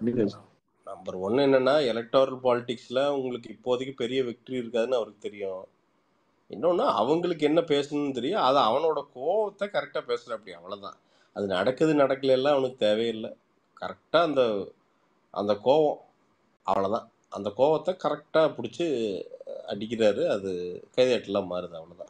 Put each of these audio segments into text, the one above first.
நீங்க number one என்னன்னா electoral பாலிடிக்ஸ்ல உங்களுக்கு இப்போதைக்கு பெரிய வெற்றி இருக்காதுன்னு அவருக்கு தெரியும் இன்னொன்று அவங்களுக்கு என்ன பேசணும்னு தெரியும் அது அவனோட கோவத்தை கரெக்டாக பேசுகிற அப்படி அவ்வளோதான் அது நடக்குது நடக்கல எல்லாம் அவனுக்கு தேவையில்லை கரெக்டாக அந்த அந்த கோவம் அவ்வளோதான் அந்த கோவத்தை கரெக்டாக பிடிச்சி அடிக்கிறாரு அது கைதாட்டெல்லாம் மாறுது அவ்வளோதான்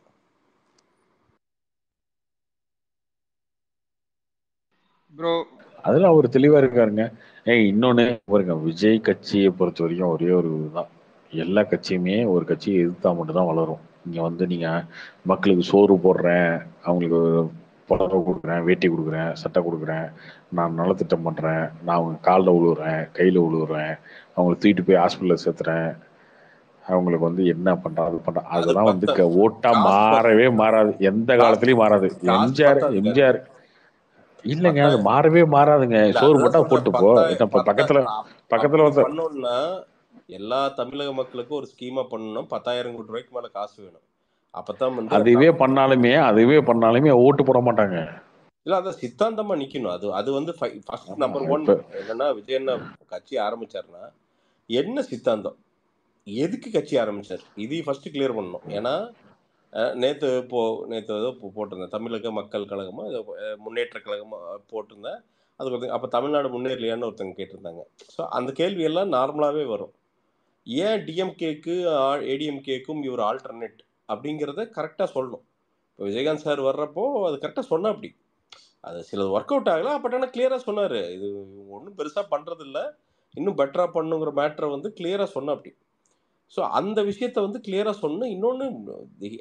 ப்ரோ அதுல அவர் தெளிவா இருக்காருங்க ஏய் இன்னொன்னு பாருங்க விஜய் கட்சியை பொறுத்த வரைக்கும் ஒரே ஒரு இதுதான் எல்லா கட்சியுமே ஒரு கட்சியை எதிர்த்தா மட்டும்தான் வளரும் இங்க வந்து நீங்க மக்களுக்கு சோறு போடுறேன் அவங்களுக்கு புடவை கொடுக்குறேன் வேட்டி கொடுக்குறேன் சட்டை கொடுக்குறேன் நான் நலத்திட்டம் பண்றேன் நான் அவங்க காலில் விழுவுறேன் கையில விழுவுறேன் அவங்களை தூக்கிட்டு போய் ஹாஸ்பிட்டல்ல சேர்த்துறேன் அவங்களுக்கு வந்து என்ன பண்றேன் அது பண்றேன் அது அதெல்லாம் வந்து பத்த க- ஓட்டா காசு பத்த மாறவே மாறாது எந்த காசு காலத்துலயும் மாறாது காசு எம்ஜிஆர் பத்தாதுங்க எம்ஜிஆர் இல்லைங்க அது பத்தாயிரம் மாறவே மாறாதுங்க இல்ல சோறு அதுதான் போட்டா சொல்றேன் போட்டு போ பத்தாயிரம் இப்ப பத்த பக்கத்துல அப்- பக்கத்துல அப்படி ஒருத்தர் பண்ணோம்னா எல்லா தமிழக மக்களுக்கும் ஒரு ஸ்கீமா பண்ணணும் பத்தாயிரம் கோடி ரூபாய்க்கு மேல காசு வேணும் அப்பதான் வந்து அதுவே பண்ணாலுமே அதுவே பண்ணாலுமே ஓட்டு போட மாட்டாங்க இல்ல அதான் சித்தாந்தமா நிக்கணும் அது அது வந்து ஃபர்ஸ்ட் ஆமா நம்பர் ஒன் இப்ப என்னன்னா விஜய் என்ன கட்சி ஆரம்பிச்சாருன்னா என்ன சித்தாந்தம் எதுக்கு கட்சி ஆரம்பிச்சார் இதையும் ஃபர்ஸ்ட் கிளியர் பண்ணணும் ஏன்னா அஹ், நேத்து இப்போ நேத்து ஏதோ போ- போட்டிருந்தேன் தமிழக மக்கள் கழகமா ஏதோ, அஹ், முன்னேற்ற கழகமா போட்டிருந்தேன் அதுக்கு ஒருத்தங்க அப்ப தமிழ்நாடு முன்னேறலையான்னு ஒருத்தங்க கேட்டிருந்தாங்க ஸோ அந்த கேள்வி எல்லாம் நார்மலாவே வரும் ஏன் டிஎம்கேக்கு ஏடிஎம்கேக்கும் இவர் ஆல்டர்னேட் அப்படிங்கிறத கரெக்டாக சொல்லணும் இப்போ விஜயகாந்த் சார் வர்றப்போ அது கரெக்டாக சொன்னா அப்படி அது சிலது ஒர்க் அவுட் ஆகல பட் ஆனால் கிளியராக சொன்னார் இது ஒன்றும் பெருசாக பண்ணுறது இல்ல இன்னும் பெட்டராக பண்ணுங்கிற மேட்ரை வந்து கிளியராக சொன்ன அப்படி ஸோ அந்த விஷயத்த வந்து கிளியராக சொன்ன இன்னொன்று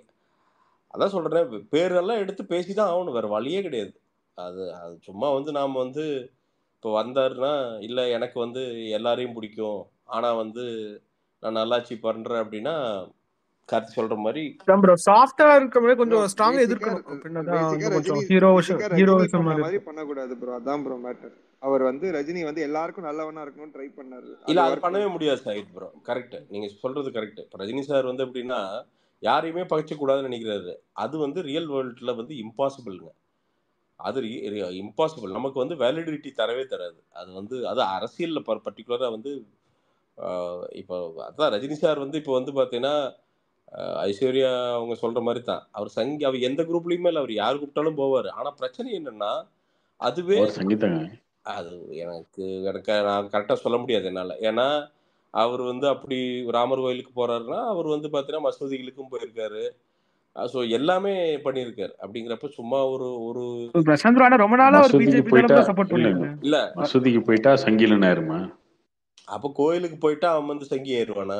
அதான் சொல்கிறேன் பேரெல்லாம் எடுத்து பேசி தான் ஆகணும் வேறு வழியே கிடையாது அது அது சும்மா வந்து நாம் வந்து இப்போ வந்தாருன்னா இல்லை எனக்கு வந்து எல்லாரையும் பிடிக்கும் ஆனால் வந்து நான் நல்லாட்சி பண்ணுறேன் அப்படின்னா கருத்து சொல்கிற மாதிரி அதான் ப்ரோ சாஃப்டா இருக்கவே ப்ரோ கொஞ்சம் ஸ்ட்ராங்கா பேசிக்கா எதிர்க்கணும் அப்படின்னா பேசிக்கா வந்து கொஞ்சம் ரஜினி ஹீரோ பேசிக்கா ரஜினி ஹீரோவிசம் பண்ண மாதிரி மாதிரி இருக்கும் பண்ணக்கூடாது ப்ரோ அதான் ப்ரோ மேட்டர் அவர் வந்து ரஜினி வந்து எல்லாருக்கும் நல்லவனா இருக்கணும்னு ட்ரை பண்ணாரு அது இல்லை அது ஒர்க் பண்ணவே அவுட் முடியாது சாயித் ப்ரோ கரெக்ட் நீங்கள் சொல்கிறது கரெக்ட் இப்போ ரஜினி சார் வந்து எப்படின்னா யாரையுமே பகைச்சக்கூடாதுன்னு நினைக்கிறாரு அது வந்து ரியல் வேர்ல்டில் வந்து இம்பாசிபிள்ங்க அது இம்பாசிபிள் நமக்கு வந்து வேலிடிட்டி தரவே தராது அது வந்து அது அரசியலில் பர்டிகுலராக வந்து ஆஹ், இப்போ அதான் ரஜினி சார் வந்து இப்போ வந்து பார்த்தீங்கன்னா ஆஹ், ஐஸ்வர்யா அவங்க சொல்கிற மாதிரி தான் அவர் சங்கி அவர் எந்த குரூப்லேயுமே இல்லை அவர் யார் கூப்பிட்டாலும் போவார் ஆனால் பிரச்சனை என்னென்னா அதுவே அவர் சங்கீதங்க அது எனக்கு எனக்கு நான் கரெக்டாக சொல்ல முடியாது என்னால் ஏன்னா அவர் வந்து அப்படி ராமர் கோயிலுக்கு போறாருன்னா அவர் வந்து பார்த்தீங்கன்னா மசூதிகளுக்கும் போயிருக்காரு ஸோ எல்லாமே பண்ணியிருக்காரு அப்படிங்கிறப்ப சும்மா ஒரு ஒரு பிரசாந்த் ப்ரோ ஆனா ரொம்ப நாளா ஒரு மசூதிக்கு பிஜேபி போயிட்டா தானே சப்போர்ட் இல்லைங்க பண்ணிருக்கேன் இல்லை மசூதிக்கு போயிட்டா சங்கீலன் ஆயிருமா அப்போ கோயிலுக்கு போயிட்டா அவன் வந்து சங்கி ஏறுவானா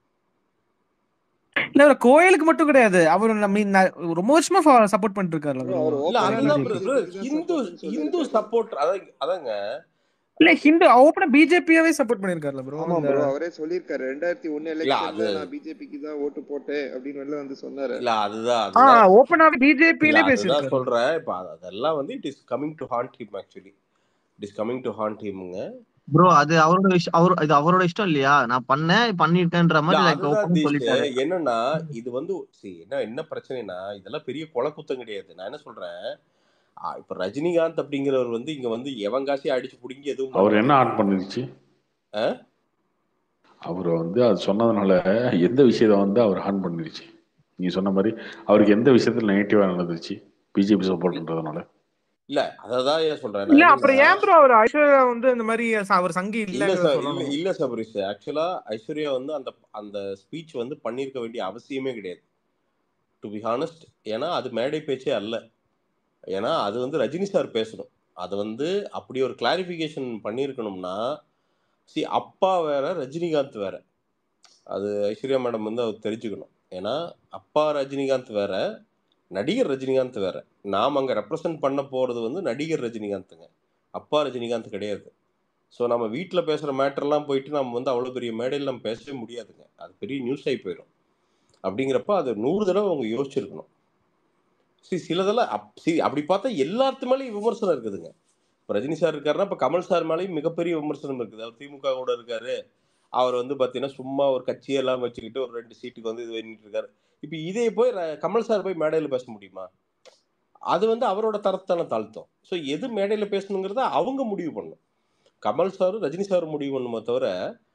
இல்ல bro, கோயிலுக்கு மட்டும் கிடையாது அவர் நம்ம ந- ரொம்ப வருஷமா சப்போர்ட் பண்ணிட்டு இருக்காருல்ல ப்ரோ ப்ரோ அவர் இல்ல ஓப்பனாவே அதுதான் bro, bro, பிஜேபிக்கு தான் ஹிந்து சப்போர்ட்னு ஹிந்து சொல்லியிருக்காரு சப்போர்ட் அதான் அதாங்க இல்ல ஹிந்து ஓப்பனா பிஜேபியாவே சப்போர்ட் பண்ணிருக்காருல்ல ப்ரோ ஆமா அந்த ப்ரோ அவரே சொல்லியிருக்காரு ரெண்டாயிரத்தி ஒன்னு இல்ல அது எலெக்ஷன்ல நான் பிஜேபிக்கு தான் ஓட்டு போட்டேன் அப்படின்னு வெளில வந்து சொன்னாரு இல்ல அதுதான் ஆ அதுதான் ஓப்பனாவே இல்ல பிஜேபியிலே அதுதான் பேசியிருக்காரு சொல்றேன் இப்போ அதெல்லாம் வந்து it is coming to hand him actually it is coming to hand ஹிம்ங்க ப்ரோ அது அவரோட விஷயம் அவர் இது அவரோட இஷ்டம் இல்லையா நான் பண்ணேன் பண்ணிருக்கேன்ற இல்ல மாதிரி லைக் அதுதான் ஓப்பன் தீஷ் சொல்லிட்டாரு என்னன்னா இது வந்து see, என்ன என்ன பிரச்சனைனா இதெல்லாம் பெரிய கொலை குத்தம் கிடையாது நான் என்ன சொல்றேன் ஆ, இப்ப ரஜினிகாந்த் அப்படிங்கிறவர் வந்து இங்க வந்து எவன் காசையும் அடிச்சு புடுங்கி எதுவும் அவர் பண்ணல என்ன ஆன் பண்ணிருச்சு ஆ? அவர் வந்து அது சொன்னதுனால எந்த விஷயத்த வந்து அவர் ஆன் பண்ணிருச்சு நீங்க சொன்ன மாதிரி அவருக்கு எந்த விஷயத்துல நெகட்டிவா நடந்துச்சு பிஜேபி சப்போர்ட்ன்றதுனால இல்ல அததான் ஏன் சொல்றேன் நான் இல்ல என்னன்னா அப்புறம் ஏன் ப்ரோ அவர் ஐஸ்வர்யா வந்து இந்த மாதிரி ச- அவர் சங்கி இல்ல இல்லங்கிறத சார் இல்ல சொல்லணும் இல்ல சபரிஷ் ஆக்சுவலா ஐஸ்வர்யா வந்து அந்த அந்த ஸ்பீச் வந்து பண்ணியிருக்க வேண்டிய அவசியமே கிடையாது டு பி ஹானஸ்ட் ஏன்னா அது மேடை பேச்சே அல்ல ஏன்னா அது வந்து ரஜினி சார் பேசணும் அது வந்து அப்படி ஒரு கிளாரிஃபிகேஷன் பண்ணியிருக்கணும்னா சி அப்பா வேற ரஜினிகாந்த் வேற அது ஐஸ்வர்யா மேடம் வந்து அவர் தெரிஞ்சுக்கணும் ஏன்னா அப்பா ரஜினிகாந்த் வேற நடிகர் ரஜினிகாந்த் வேற நாம் அங்கே ரெப்ரசன்ட் பண்ண போகிறது வந்து நடிகர் ரஜினிகாந்த்ங்க அப்பா ரஜினிகாந்த் கிடையாது ஸோ நம்ம வீட்டில் பேசுகிற மேட்டர்லாம் போயிட்டு நம்ம வந்து அவ்வளோ பெரிய மேடையில் நம்ம பேசவே முடியாதுங்க அது பெரிய நியூஸ் ஆகி போயிடும் அப்படிங்கிறப்ப அது நூறு தடவை அவங்க யோசிச்சிருக்கணும் சி சிலதெல்லாம் அப் சி அப்படி பார்த்தா எல்லாத்து மேலேயும் விமர்சனம் இருக்குதுங்க இப்போ ரஜினி சார் இருக்காருன்னா இப்போ கமல் சார் மேலேயும் மிகப்பெரிய விமர்சனம் இருக்குது அவர் திமுக கூட இருக்காரு அவர் வந்து பார்த்தீங்கன்னா சும்மா ஒரு கட்சியெல்லாம் வச்சுக்கிட்டு ஒரு ரெண்டு சீட்டுக்கு வந்து இது பண்ணிட்டு இருக்காரு இப்போ இதே போய் ர- கமல் சார் போய் மேடையில் பேச முடியுமா அது வந்து அவரோட தரத்தான தாழ்த்தம் ஸோ எது மேடையில் பேசணுங்கிறத அவங்க முடிவு பண்ணும் கமல் சாரும் ரஜினி சாரும் முடிவு பண்ணுமோ தவிர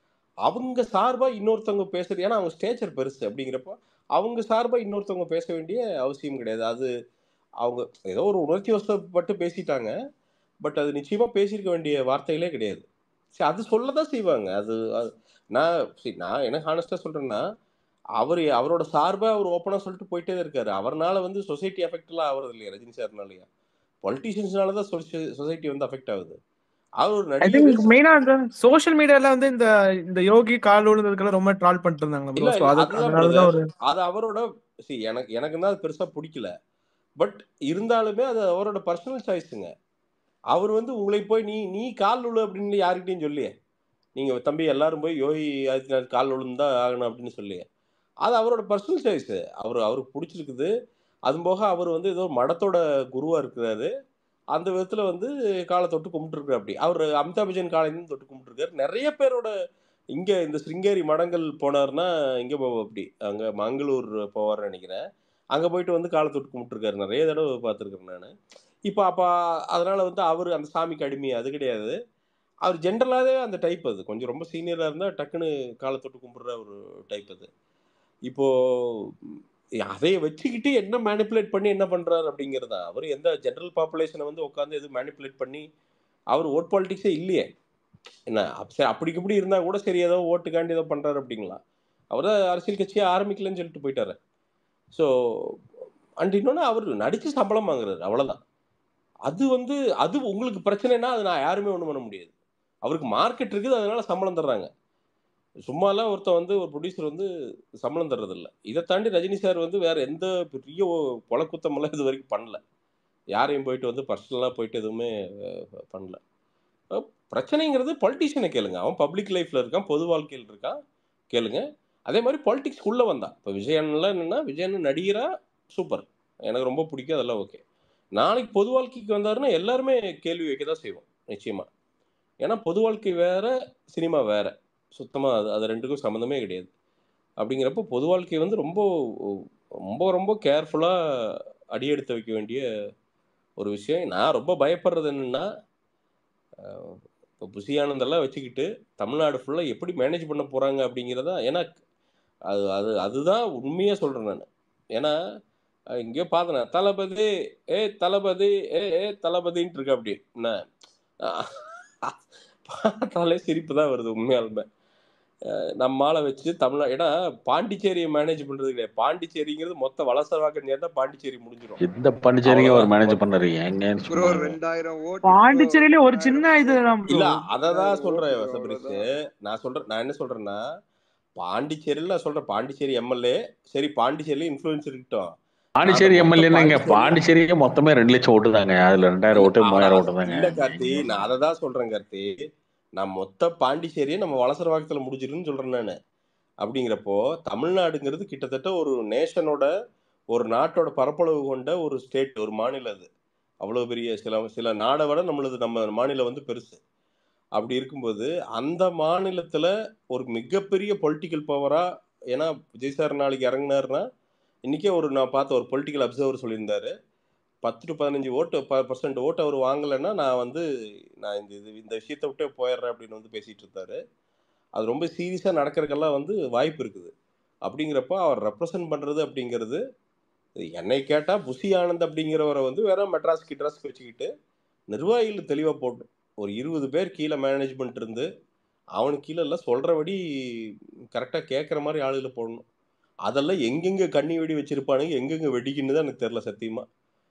அவங்க சார்பா இன்னொருத்தவங்க பேசுறது ஏன்னா அவங்க ஸ்டேச்சர் பெருசு அப்படிங்கிறப்போ அவங்க சார்பா இன்னொருத்தவங்க பேச வேண்டிய அவசியம் கிடையாது அது அவங்க ஏதோ ஒரு உணர்ச்சி வசப்பட்டு பேசிட்டாங்க பட் அது நிச்சயமா பேசியிருக்க வேண்டிய வார்த்தைகளே கிடையாது சரி அது சொல்லதான் செய்வாங்க அது அது- நான் சரி நான் என்ன ஹானஸ்டா சொல்றேன்னா அவர் அவரோட சார்பா அவர் ஓப்பனா சொல்லிட்டு போயிட்டே தான் இருக்காரு அவர்னால வந்து சொசைட்டி எஃபெக்ட் எல்லாம் ஆகுறது இல்லையா ரஜினி சார்னாலயா பொலிட்டீஷியன்ஸ்னால தான் சொசைட்டி வந்து அஃபெக்ட் ஆகுது அவர் ஒரு ஐ திங்க் நடிகர் மெயினா அந்த சோஷியல் மீடியால வந்து இந்த இந்த யோகி கால் விழுந்ததுக்கெல்லாம் ரொம்ப ட்ரால் பண்ணிட்டு இருந்தாங்க இல்ல ப்ரோ ஸோ இல்ல அது அதுதான் அதனாலதான் பிரதர் ஒரு அது அவரோட see எனக்கு எனக்கு தான் அது பெருசா பிடிக்கல பட் இருந்தாலுமே அது அவரோட பர்சனல் சாய்ஸுங்க அவர் வந்து உங்களை போய் நீ நீ கால் விழு அப்படின்னு யாருக்கிட்டையும் சொல்லியே நீங்க தம்பி எல்லாரும் போய் யோகி ஆதித்யநாத் கால் விழுந்தா ஆகணும் அப்படின்னு சொல்லி அது அவரோட பர்சனல் சாய்ஸ் அவர் அவருக்கு பிடிச்சிருக்குது அது போக அவர் வந்து ஏதோ மடத்தோட குருவா இருக்கிறாரு அந்த விதத்துல வந்து காலை தொட்டு கும்பிட்டுருக்காரு அப்படி அவர் அமிதாப் பச்சன் காலையும் தொட்டு கும்பிட்டுருக்காரு நிறைய பேரோட இங்க இந்த சிருங்கேரி மடங்கள் போனாருன்னா இங்க போவோம் அப்படி அங்க மங்களூர் போவார்னு நினைக்கிறேன் அங்க போயிட்டு வந்து காலை தொட்டு கும்பிட்டுருக்காரு நிறைய தடவை பார்த்துருக்கேன் நான் இப்போ அப்போ அதனால வந்து அவர் அந்த சாமிக்கு அடிமை அது கிடையாது அவர் ஜென்ரலாகவே அந்த டைப் அது கொஞ்சம் ரொம்ப சீனியராக இருந்தால் டக்குன்னு காலை தொட்டு கும்பிட்ற ஒரு டைப் அது இப்போ ம், அதை வச்சுக்கிட்டு என்ன மேனிப்புலேட் பண்ணி என்ன பண்றாரு அப்படிங்கிறது தான் அவர் எந்த ஜென்ரல் பாப்புலேஷனை வந்து உட்காந்து எதுவும் மேனிப்புலேட் பண்ணி அவர் ஓட் பாலிட்டிக்ஸே இல்லையே என்ன அப்ப சரி அப்படிக்கு இப்படி இருந்தால் கூட சரி ஏதோ ஓட்டுக்காண்டி ஏதோ பண்றாரு அப்படிங்களா அவர் தான் அரசியல் கட்சியே ஆரம்பிக்கலன்னு சொல்லிட்டு போயிட்டாரு ஸோ அண்ட் இன்னொன்று அவர் நடிச்சு சம்பளம் வாங்குறாரு அவ்வளோதான் அது வந்து அது உங்களுக்கு பிரச்சனைனா அது நான் யாருமே ஒன்றும் பண்ண முடியாது அவருக்கு மார்க்கெட் இருக்குது அதனால சம்பளம் தர்றாங்க சும்மாலாம் ஒருத்தன் வந்து ஒரு ப்ரொடியூசர் வந்து சம்பளம் தர்றதில்ல இதை தாண்டி ரஜினி சார் வந்து வேற எந்த பெரிய கொலை குத்தமெல்லாம் இது வரைக்கும் பண்ணல யாரையும் போயிட்டு வந்து பர்சனலாக போயிட்டு எதுவுமே அஹ், பண்ணல அஹ், பிரச்சனைங்கிறது பொலிட்டிஷியனை கேளுங்க அவன் பப்ளிக் லைஃப்ல இருக்கான் பொது வாழ்க்கையில் இருக்கான் கேளுங்க அதே மாதிரி பாலிடிக்ஸ் உள்ள வந்தான் இப்போ விஜயன்லாம் என்னன்னா விஜயன் நடிகரா சூப்பர் எனக்கு ரொம்ப பிடிக்கும் அதெல்லாம் ஓகே நாளைக்கு பொது வாழ்க்கைக்கு வந்தாருன்னா எல்லாருமே கேள்வி வைக்க தான் செய்வோம் நிச்சயமா ஏன்னா பொது வாழ்க்கை வேற சினிமா வேற சுத்தமா அது அது ரெண்டுக்கும் சம்மந்தமே கிடையாது அப்படிங்கிறப்போ பொது வாழ்க்கை வந்து ரொம்ப ரொம்ப ரொம்ப கேர்ஃபுல்லா அடியெடுத்து வைக்க வேண்டிய ஒரு விஷயம் நான் ரொம்ப பயப்படுறது என்னன்னா அஹ், இப்போ புசி ஆனந்தெல்லாம் வச்சுக்கிட்டு தமிழ்நாடு ஃபுல்லாக எப்படி மேனேஜ் பண்ண போறாங்க அப்படிங்கிறதா ஏன்னா அது அது அதுதான் உண்மையா சொல்றேன் நான் ஏன்னா அஹ், எங்கேயோ பார்த்தேன் தளபதி ஏ தளபதி ஏ ஏ தளபதின்ட்டு இருக்கு அப்படி என்ன அஹ், பார்த்தாலே சிரிப்பு தான் வருது உண்மையாலுமே அஹ், நம்ம ஆளை வச்சு தமிழ்நா ஏன்னா பாண்டிச்சேரியை மேனேஜ் பண்றது கிடையாது பாண்டிச்சேரிங்கிறது மொத்த வளசவாக்கம் சேர்ந்தா பாண்டிச்சேரி முடிஞ்சிடும் எந்த பாண்டிச்சேரியும் அவர் அவ்வளவுதான் மேனேஜ் மொத்த பண்ணாரு ஏங்கன்னு ப்ரோ சொன்னாங்க ரெண்டாயிரம் ஓட்டு பாண்டிச்சேரியில ஒரு சின்ன இது தான் இல்ல ப்ரோ அததான் ரெண்டாயிரம் சொல்றேன் ஓட்டு சபரிஷ் அவ்வளவுதான் நான் சொல்றேன் நான் என்ன சொல்றேன்னா பாண்டிச்சேரியில நான் சொல்றேன் பாண்டிச்சேரி எம்எல்ஏ சரி பாண்டிச்சேரியில இன்ஃபுளுன்ஸ் இருக்கட்டும் நான் அந்த பாண்டிச்சேரி மொத்த எம்எல்ஏங்க பாண்டிச்சேரியில பாண்டிச்சேரியே மொத்தமே ரெண்டு லட்சம் ஓட்டு தாங்க அதுல ரெண்டாயிரம் இல்ல ஓட்டு ஆனா மூவாயிரம் ஓட்டு தாங்க இல்ல கார்த்தி நான் அதை தான் சொல்றேன் கார்த்தி நான் மொத்த பாண்டிச்சேரியை நம்ம வலசரவாக்கத்துல முடிஞ்சிருன்னு சொல்றேன் நானு அப்படிங்கிறப்போ தமிழ்நாடுங்கிறது கிட்டத்தட்ட ஒரு நேஷனோட ஒரு நாட்டோட பரப்பளவு கொண்ட ஒரு ஸ்டேட் ஒரு மாநிலம் அது அவ்வளவு பெரிய சில சில நாடை விட நம்மளது நம்ம மாநிலம் வந்து பெருசு அப்படி இருக்கும்போது அந்த மாநிலத்துல ஒரு மிகப்பெரிய பொலிட்டிக்கல் பவரா ஏன்னா விஜய் சார் நாளைக்கு இறங்குனாருன்னா இன்னைக்கே ஒரு நான் பார்த்த ஒரு பொலிட்டிக்கல் அப்சர்வர் சொல்லியிருந்தாரு பத்து டு பதினஞ்சு ஓட்டு பர்சன்ட் ஓட்டு அவர் வாங்கலைன்னா நான் வந்து நான் இந்த இது இந்த விஷயத்தை விட்டே போயிடுறேன் அப்படின்னு வந்து பேசிட்டு இருந்தாரு அது ரொம்ப சீரியஸாக நடக்கிறதுக்கெல்லாம் வந்து வாய்ப்பு இருக்குது அப்படிங்கிறப்ப அவர் ரெப்ரசன்ட் பண்ணுறது அப்படிங்கிறது என்னை கேட்டால் புசி ஆனந்த் அப்படிங்கிறவரை வந்து வேற மெட்ராஸ் கிட்ராஸ் வச்சுக்கிட்டு நிர்வாகிகள் தெளிவாக போடணும் ஒரு இருபது பேர் கீழே மேனேஜ்மெண்ட் இருந்து அவனுக்கு கீழே எல்லாம் சொல்கிறபடி கரெக்டாக கேட்குற மாதிரி ஆளுகளை போடணும் அதெல்லாம் எங்கெங்கே கண்ணி வெடி வச்சிருப்பானுங்க எங்கெங்கே வெடிக்குன்னு தான் எனக்கு தெரில சத்தியமாக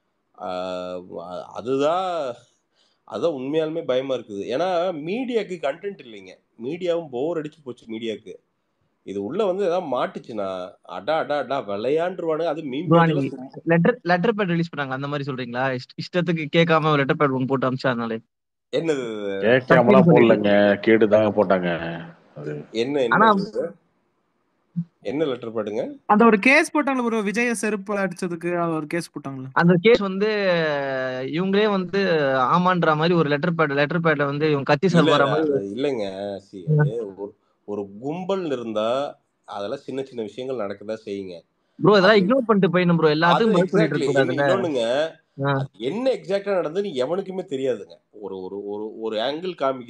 ஆஹ் அதுதான் அதான் உண்மையாலுமே பயமா இருக்குது ஏன்னா மீடியாக்கு கண்டென்ட் இல்லைங்க மீடியாவும் போர் அடிச்சு போச்சு மீடியாக்கு இது உள்ள வந்து ஏதாவது மாட்டுச்சுன்னா அடா அடா அடா விளையாண்டுருவானுங்க அது மீன் ப்ரோ பேஜ்ல அன்னைக்கு லெட்டர் லெட்டர் பேட் ரிலீஸ் பண்ணாங்க அந்த மாதிரி சொல்றீங்களா இஷ்ட- இஷ்டத்துக்கு கேட்காம லெட்டர் பேட் ஒன்று போட்டு அமிச்சாருனாலே என்னது கேட்காமலாம் சத்தியம் போடலங்க கேட்டு தாங்க போட்டாங்க அது என்ன ஆனா என்ன இது? என்ன லெட்டர் பாடுங்க அந்த ஒரு கேஸ் போட்டாங்களே ப்ரோ விஜய செருப்பு அடிச்சதுக்கு அது ஒரு கேஸ் போட்டாங்களே அந்த கேஸ் வந்து இவங்களே வந்து ஆமான்ற மாதிரி ஒரு லெட்டர் பேட் லெட்டர் பேட்ல வந்து இவங்க கத்தி இல்ல சார் வர இல்ல மாதிரி அது இல்லைங்க see, அது ஒரு ஒரு கும்பல் இருந்தா அதெல்லாம் சின்ன சின்ன விஷயங்கள் நடக்கதான் செய்யுங்க ப்ரோ இதெல்லாம் அது இக்னோர் பண்ணிட்டு போயிடணும் ப்ரோ அது எல்லாத்துக்கும் பதில் சொல்லிட்டு எக்ஸாக்ட்லி இருக்க கூடாதுல்ல இன்னொன்னுங்க ஆ. அது என்ன எக்ஸாக்டா நடந்ததுன்னு எவனுக்குமே தெரியாதுங்க ஒரு ஒரு ஒரு ஒரு ஆங்கிள் காமிக்கிறோம்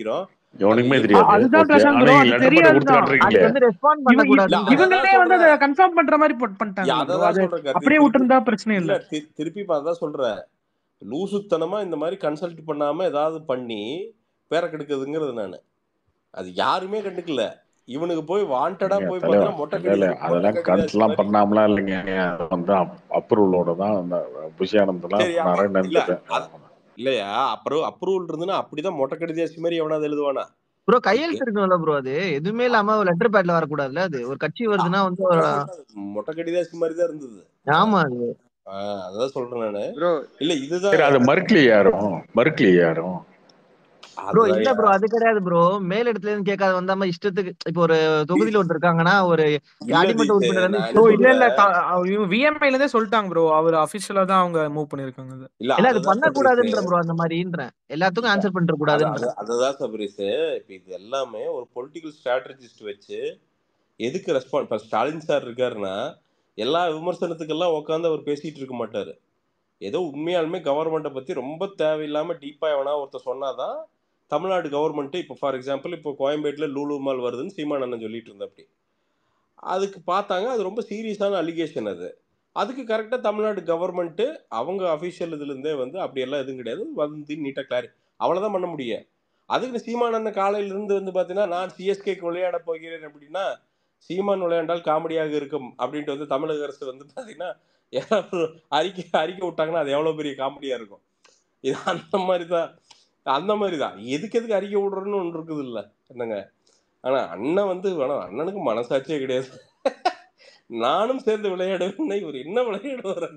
எவனுக்குமே அது தெரியாது அ- அதுதான் ஓகே பிரசாந்த் ஆனா ப்ரோ நீங்க அது லெட்டர் பேட்டை கொடுத்து தெரியாதுதான் அதுக்கு காட்டுறீங்களே வந்து ரெஸ்பாண்ட் இவ இவ- பண்ணக்கூடாது இல்ல நீங்க அததான் இவங்களே வந்து அதை சொல்றேன் கன்ஃபார்ம் பண்ற மாதிரி போட் யா, பண்ணிட்டாங்கல்ல ப்ரோ அததான் அது சொல்றேன் கார்த்தி அப்படியே திருப்பி விட்டுருந்தா பிரச்சனை இல்ல இல்ல தி- திருப்பி இப்ப அதான் சொல்றேன் லூசுத்தனமா இந்த மாதிரி கன்சல்ட் பண்ணாம ஏதாவது பண்ணி பேரை கெடுக்குதுங்கிறது நானு அது யாருமே கண்டுக்கல இவனுக்கு போய் வாண்டடா இல்லைங்க போய் தலைவா பார்த்தீங்கன்னா மொட்டை இல்ல இல்ல கடிதாசி மொட்டை அதெல்லாம் கடிதாசி கன்சல்லாம் மாதிரி பண்ணாமலாம் இல்லைங்க அது வந்து அப்ரூவலோட தான் அந்த புஷியானந்தெல்லாம் சரி அப்ப பண்ணாரு இல்ல நினைச்சிட்டேன் அது இல்லையா அப்புறம் அப்ரூவல் இருந்துன்னா அப்படிதான் மொட்டை கடிதாசி மாதிரி எவனாவது எழுதுவானா ப்ரோ அதுக்கு கையெழுத்து இருக்கணும்ல ப்ரோ அது எதுவுமே இல்லாம லெட்டர் பேட்ல வரக்கூடாதுல்ல அது ஒரு கட்சி வருதுன்னா வந்து ஒரு அதான் சொல்றேன் மொட்டை கடிதாசி மாதிரி தான் இருந்தது ஆமா அது ஆஹ் அதான் சொல்றேன் நானு ப்ரோ இல்ல இதுதான் சரி அதை மறுக்கலையே யாரும் மறுக்கலையே யாரும் ப்ரோ அதுதான் இல்ல ப்ரோ அது கிடையாது ப்ரோ மேல் இடத்துல இருந்து கேட்காத வந்தாம இஷ்டத்துக்கு இப்போ ஒரு தொகுதியில ஒருத்தர் இருக்காங்கன்னா ஒரு இல்ல அடிமட்ட தீசே உறுப்பினர் வந்து நான் ப்ரோ என்ன இல்ல சொல்றேன் இல்ல விஎம்ஐல இருந்தே சொல்லிட்டாங்க ப்ரோ அவர் அபிஷியலா தான் அவங்க மூவ் பண்ணிருக்காங்க அது இல்ல இல்ல அது அதுதான் பண்ண சபரிசு கூடாதுன்ற ப்ரோ அந்த மாதிரின்றேன் எல்லாத்துக்கும் ஆன்சர் பண்ணிட்டு அது கூடாதுன்ற அது அதுதான் சபரிசு இப்ப இது எல்லாமே ஒரு பொலிட்டிக்கல் ஸ்ட்ராட்டஜிஸ்ட் வச்சு எதுக்கு ரெஸ்பாண்ட் இப்ப ஸ்டாலின் சார் இருக்காருன்னா எல்லா விமர்சனத்துக்கெல்லாம் உட்காந்து அவர் பேசிட்டு இருக்க மாட்டாரு ஏதோ உண்மையாலுமே கவர்மெண்ட்டை பத்தி ரொம்ப தேவையில்லாம டீப்பா எவனா ஒருத்தர் சொன்னாதான் தமிழ்நாடு கவர்மெண்ட் இப்போ ஃபார் எக்ஸாம்பிள் இப்போ கோயம்பேட்டில் லூலு மால் வருதுன்னு சீமான் அண்ணன் சொல்லிட்டு இருந்தா அப்படி அதுக்கு பார்த்தாங்க அது ரொம்ப சீரியஸான அலிகேஷன் அது அதுக்கு கரெக்டாக தமிழ்நாடு கவர்மெண்ட்டு அவங்க அஃபிஷியல் இதுலேருந்தே வந்து அப்படியெல்லாம் எதுவும் கிடையாது வந்து நீட்டாக கிளாரி அவ்வளோதான் பண்ண முடியும் அதுக்கு சீமான் அண்ணன் காலையிலிருந்து வந்து பார்த்தீங்கன்னா நான் சிஎஸ்கேக்கு விளையாட போகிறேன் அப்படின்னா சீமான் விளையாண்டால் காமெடியாக இருக்கும் அப்படின்ட்டு வந்து தமிழக அரசு வந்து பார்த்தீங்கன்னா யாராவது அறிக்கை அறிக்கை விட்டாங்கன்னா அது எவ்வளோ பெரிய காமெடியாக இருக்கும் இது அந்த மாதிரி தான் அந்த மாதிரி தான் எதுக்கு எதுக்கு அறிக்கை விடுறோன்னு ஒன்று இருக்குது இல்லை என்னங்க ஆனால் அண்ணன் வந்து வேணாம் அண்ணனுக்கு மனசாட்சியே கிடையாது நானும் சேர்ந்து விளையாடுவேன்னா இவர் என்ன விளையாடுவார்